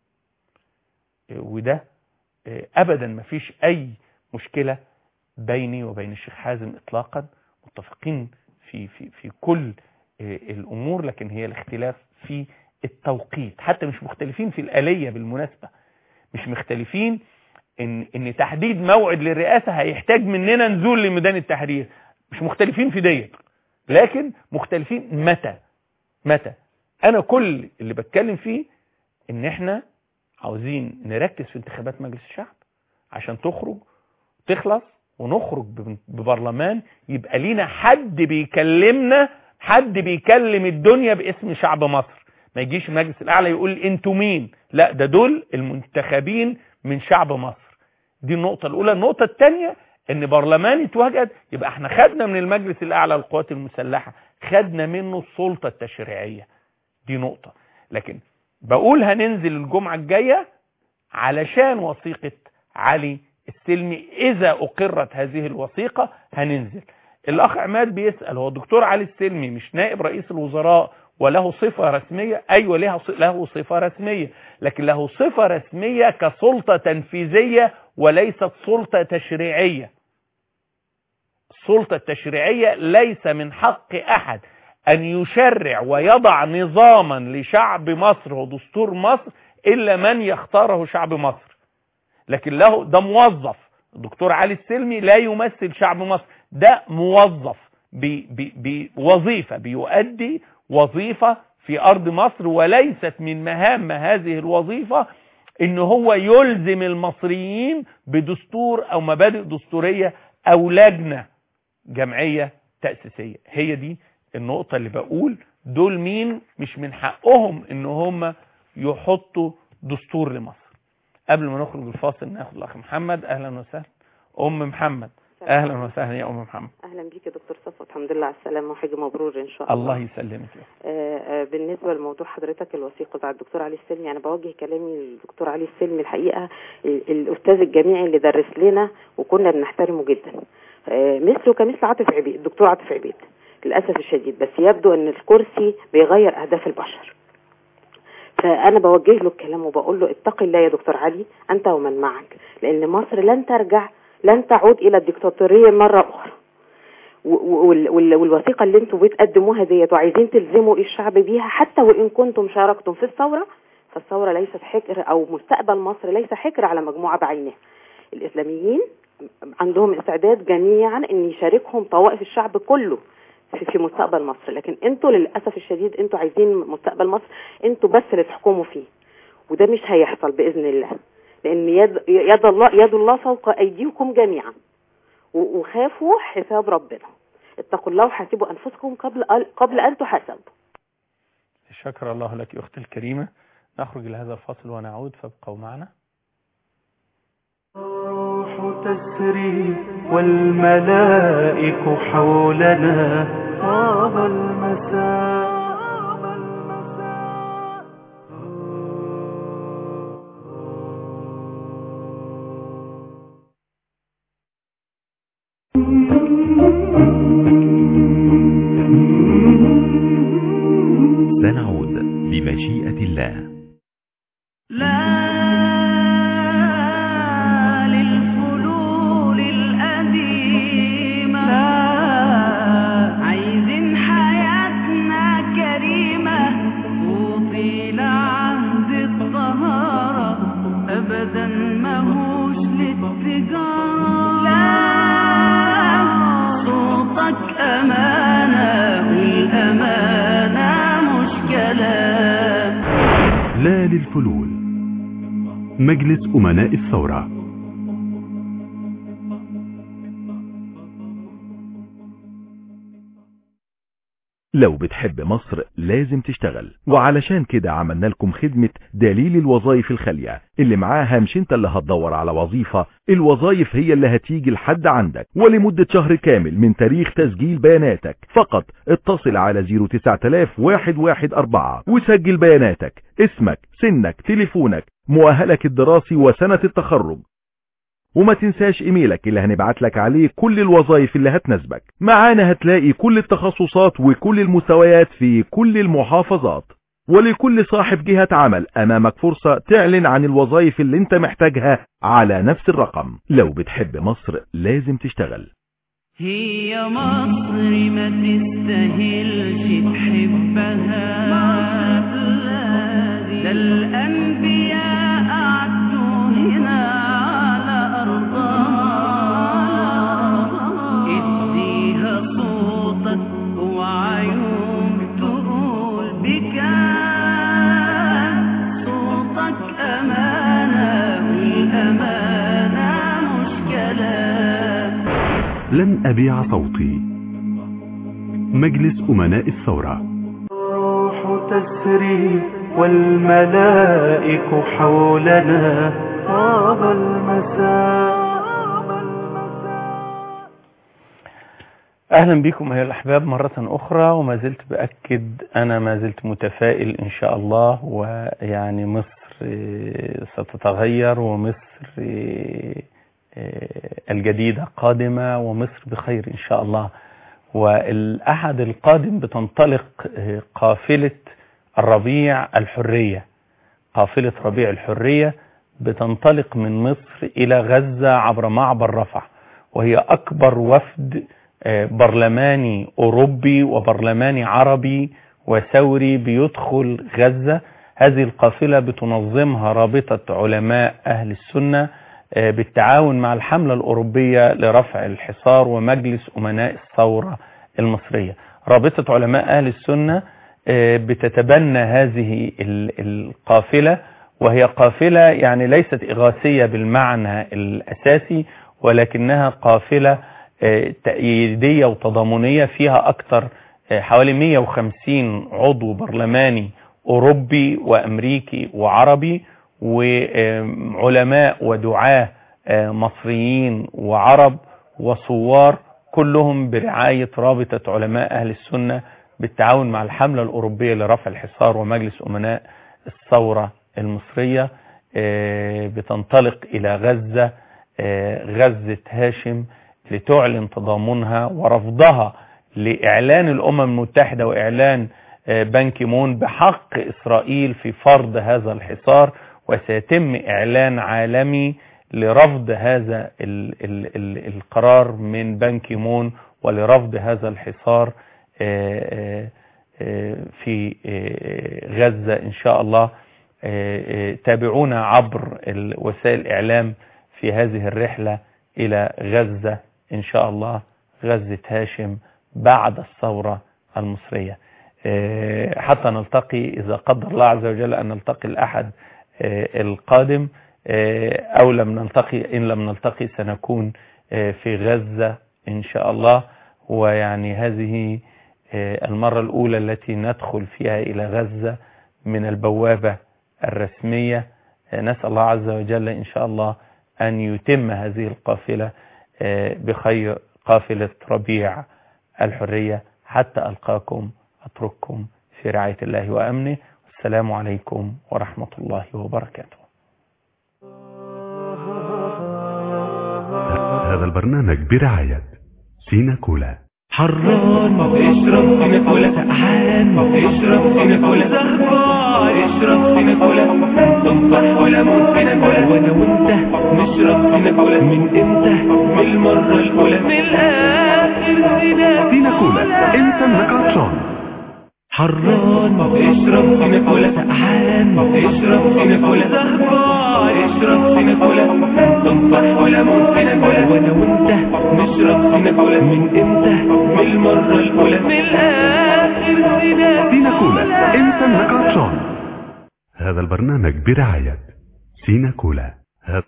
Speaker 2: وده ابدا ما فيش اي مشكلة بيني وبين الشيخ حازم اطلاقا متفقين في في في كل الامور لكن هي الاختلاف في التوقيت حتى مش مختلفين في الآلية بالمناسبة مش مختلفين ان ان تحديد موعد للرئاسة هيحتاج مننا نزول لميدان التحرير مش مختلفين في ديت لكن مختلفين متى متى انا كل اللي بتكلم فيه ان احنا عاوزين نركز في انتخابات مجلس الشعب عشان تخرج تخلص ونخرج ببرلمان يبقى لينا حد بيكلمنا حد بيكلم الدنيا باسم شعب مصر ما يجيش المجلس الاعلى يقول انتوا مين لا ده دول المنتخبين من شعب مصر دي النقطة الاولى النقطة الثانية ان برلمان يتوجد يبقى احنا خدنا من المجلس الاعلى للقوات المسلحة خدنا منه السلطة التشريعية دي نقطة لكن بقول هننزل الجمعة الجاية علشان وثيقة علي السلمي اذا اقرت هذه الوثيقة هننزل الاخ عماد بيسأل هو الدكتور علي السلمي مش نائب رئيس الوزراء وله صفة رسمية ايوه له له صفة رسمية لكن له صفة رسمية كسلطة تنفيذية وليست سلطة تشريعية السلطة التشريعية ليس من حق احد ان يشرع ويضع نظاما لشعب مصر ودستور مصر الا من يختاره شعب مصر لكن له ده موظف الدكتور علي السلمي لا يمثل شعب مصر ده موظف بوظيفة بيؤدي وظيفة في أرض مصر وليست من مهام هذه الوظيفة إن هو يلزم المصريين بدستور أو مبادئ دستورية أو لجنة جمعية تأسيسية هي دي النقطة اللي بقول دول مين مش من حقهم إن هم يحطوا دستور لمصر قبل ما نخرج الفاصل ناخد الأخ محمد أهلا وسهلا أم محمد اهلا وسهلا يا ام محمد
Speaker 7: اهلا بيك يا دكتور صفوت الحمد لله على السلامه وحاجه مبرور ان شاء الله
Speaker 2: الله يسلمك
Speaker 7: آه آه بالنسبه لموضوع حضرتك الوثيقه بتاع الدكتور علي السلمي انا بوجه كلامي للدكتور علي السلمي الحقيقه الاستاذ الجامعي اللي درس لنا وكنا بنحترمه جدا آه مثله كمثل عاطف عبيد الدكتور عاطف عبيد للاسف الشديد بس يبدو ان الكرسي بيغير اهداف البشر فانا بوجه له الكلام وبقول له اتق الله يا دكتور علي انت ومن معك لان مصر لن ترجع لن تعود الى الدكتاتوريه مره اخرى والوثيقه اللي انتم بتقدموها ديت وعايزين تلزموا الشعب بيها حتى وان كنتم شاركتم في الثوره فالثوره ليست حكر او مستقبل مصر ليس حكر على مجموعه بعينها الاسلاميين عندهم استعداد جميعا ان يشاركهم طوائف الشعب كله في مستقبل مصر لكن انتوا للاسف الشديد انتوا عايزين مستقبل مصر انتوا بس اللي تحكموا فيه وده مش هيحصل باذن الله لان يد, يد الله يد الله فوق ايديكم جميعا وخافوا حساب ربنا اتقوا الله وحاسبوا انفسكم قبل قبل ان تحاسبوا
Speaker 2: شكر الله لك يا اختي الكريمه نخرج الى هذا الفصل ونعود فابقوا معنا
Speaker 3: الروح تسري والملائك حولنا طاب المساء
Speaker 4: سنعود بمشيئة الله
Speaker 8: لا للفلول القديمة عايزين حياتنا كريمة وطيل عهد الطهارة أبدا ماهوش للتجارة لا صوتك أمانة والأمانة مش كلام
Speaker 4: لا للفلول مجلس أمناء الثورة
Speaker 9: لو بتحب مصر لازم تشتغل وعلشان كده عملنا لكم خدمة دليل الوظائف الخالية اللي معاها مش انت اللي هتدور على وظيفة الوظائف هي اللي هتيجي لحد عندك ولمدة شهر كامل من تاريخ تسجيل بياناتك فقط اتصل على 09114 وسجل بياناتك اسمك سنك تليفونك مؤهلك الدراسي وسنة التخرج وما تنساش ايميلك اللي هنبعت لك عليه كل الوظائف اللي هتناسبك معانا هتلاقي كل التخصصات وكل المستويات في كل المحافظات ولكل صاحب جهة عمل امامك فرصة تعلن عن الوظائف اللي انت محتاجها على نفس الرقم لو بتحب مصر لازم تشتغل
Speaker 8: هي مصر ما تستاهلش تحبها ده الأنبياء قعدوا هنا على أرضها اديها صوتك وعيون تقول بكام صوتك أمانة والأمانة مش كلام
Speaker 4: لن أبيع صوتي مجلس أمناء الثورة
Speaker 3: الروح تسري والملائك حولنا طاب المساء
Speaker 1: اهلا بكم ايها الاحباب مرة اخرى وما زلت باكد انا ما زلت متفائل ان شاء الله ويعني مصر آه، ستتغير ومصر آه، آه، الجديدة قادمة ومصر بخير ان شاء الله والاحد القادم بتنطلق آه، قافلة الربيع الحرية قافلة ربيع الحرية بتنطلق من مصر الى غزة عبر معبر رفح وهي اكبر وفد آه، برلماني أوروبي وبرلماني عربي وثوري بيدخل غزة هذه القافلة بتنظمها رابطة علماء أهل السنة آه، بالتعاون مع الحملة الأوروبية لرفع الحصار ومجلس أمناء الثورة المصرية رابطة علماء أهل السنة آه، بتتبنى هذه ال- القافلة وهي قافلة يعني ليست إغاثية بالمعنى الأساسي ولكنها قافلة آه، تأييدية وتضامنية فيها أكثر آه، حوالي 150 عضو برلماني أوروبي وأمريكي وعربي وعلماء ودعاة آه، مصريين وعرب وصوار كلهم برعاية رابطة علماء أهل السنة بالتعاون مع الحملة الأوروبية لرفع الحصار ومجلس أمناء الثورة المصرية آه، بتنطلق إلى غزة آه، غزة هاشم لتعلن تضامنها ورفضها لإعلان الأمم المتحدة وإعلان آه، بان كيمون بحق إسرائيل في فرض هذا الحصار وسيتم إعلان عالمي لرفض هذا ال ال ال القرار من بان كيمون ولرفض هذا الحصار آه، آه، آه، في آه، غزة إن شاء الله آه، آه، تابعونا عبر ال- وسائل الإعلام في هذه الرحلة إلى غزة إن شاء الله غزة هاشم بعد الثورة المصرية آه، حتى نلتقي إذا قدر الله عز وجل أن نلتقي الأحد آه، القادم آه، أو لم نلتقي إن لم نلتقي سنكون آه، في غزة إن شاء الله ويعني هذه آه، المرة الأولى التي ندخل فيها إلى غزة من البوابة الرسمية آه، نسأل الله عز وجل إن شاء الله أن يتم هذه القافلة آه، بخير قافلة ربيع الحرية حتى ألقاكم أترككم في رعاية الله وأمنه السلام عليكم ورحمة الله وبركاته
Speaker 4: هذا البرنامج برعاية سينا كولا
Speaker 3: حران اشرب سينا كولا سقعان اشرب سينا كولا زهبار اشرب سينا كولا تنصح ولا موت سينا كولا وانا وانت نشرب سينا كولا من امتى من المرة الاولى من الاخر سينا
Speaker 4: سينا كولا انت انك عطشان
Speaker 3: حران اشرب سينا كولا سقعان اشرب سينا كولا زهبار اشرب سينا كولا تنصح ولا موت سينا كولا وانا وانت نشرب سينا كولا من امتى من المرة الاولى من الاخر سينا
Speaker 4: سينا كولا انت انك عطشان هذا البرنامج برعاية سيناكولا هذا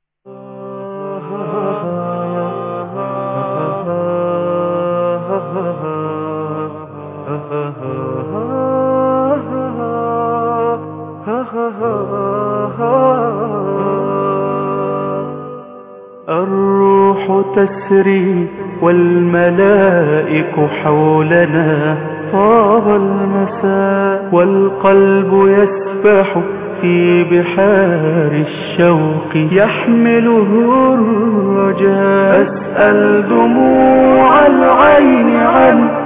Speaker 3: الروح تسري والملائك حولنا طاب المساء والقلب يسبح في بحار الشوق يحمله الرجاء أسأل دموع العين عن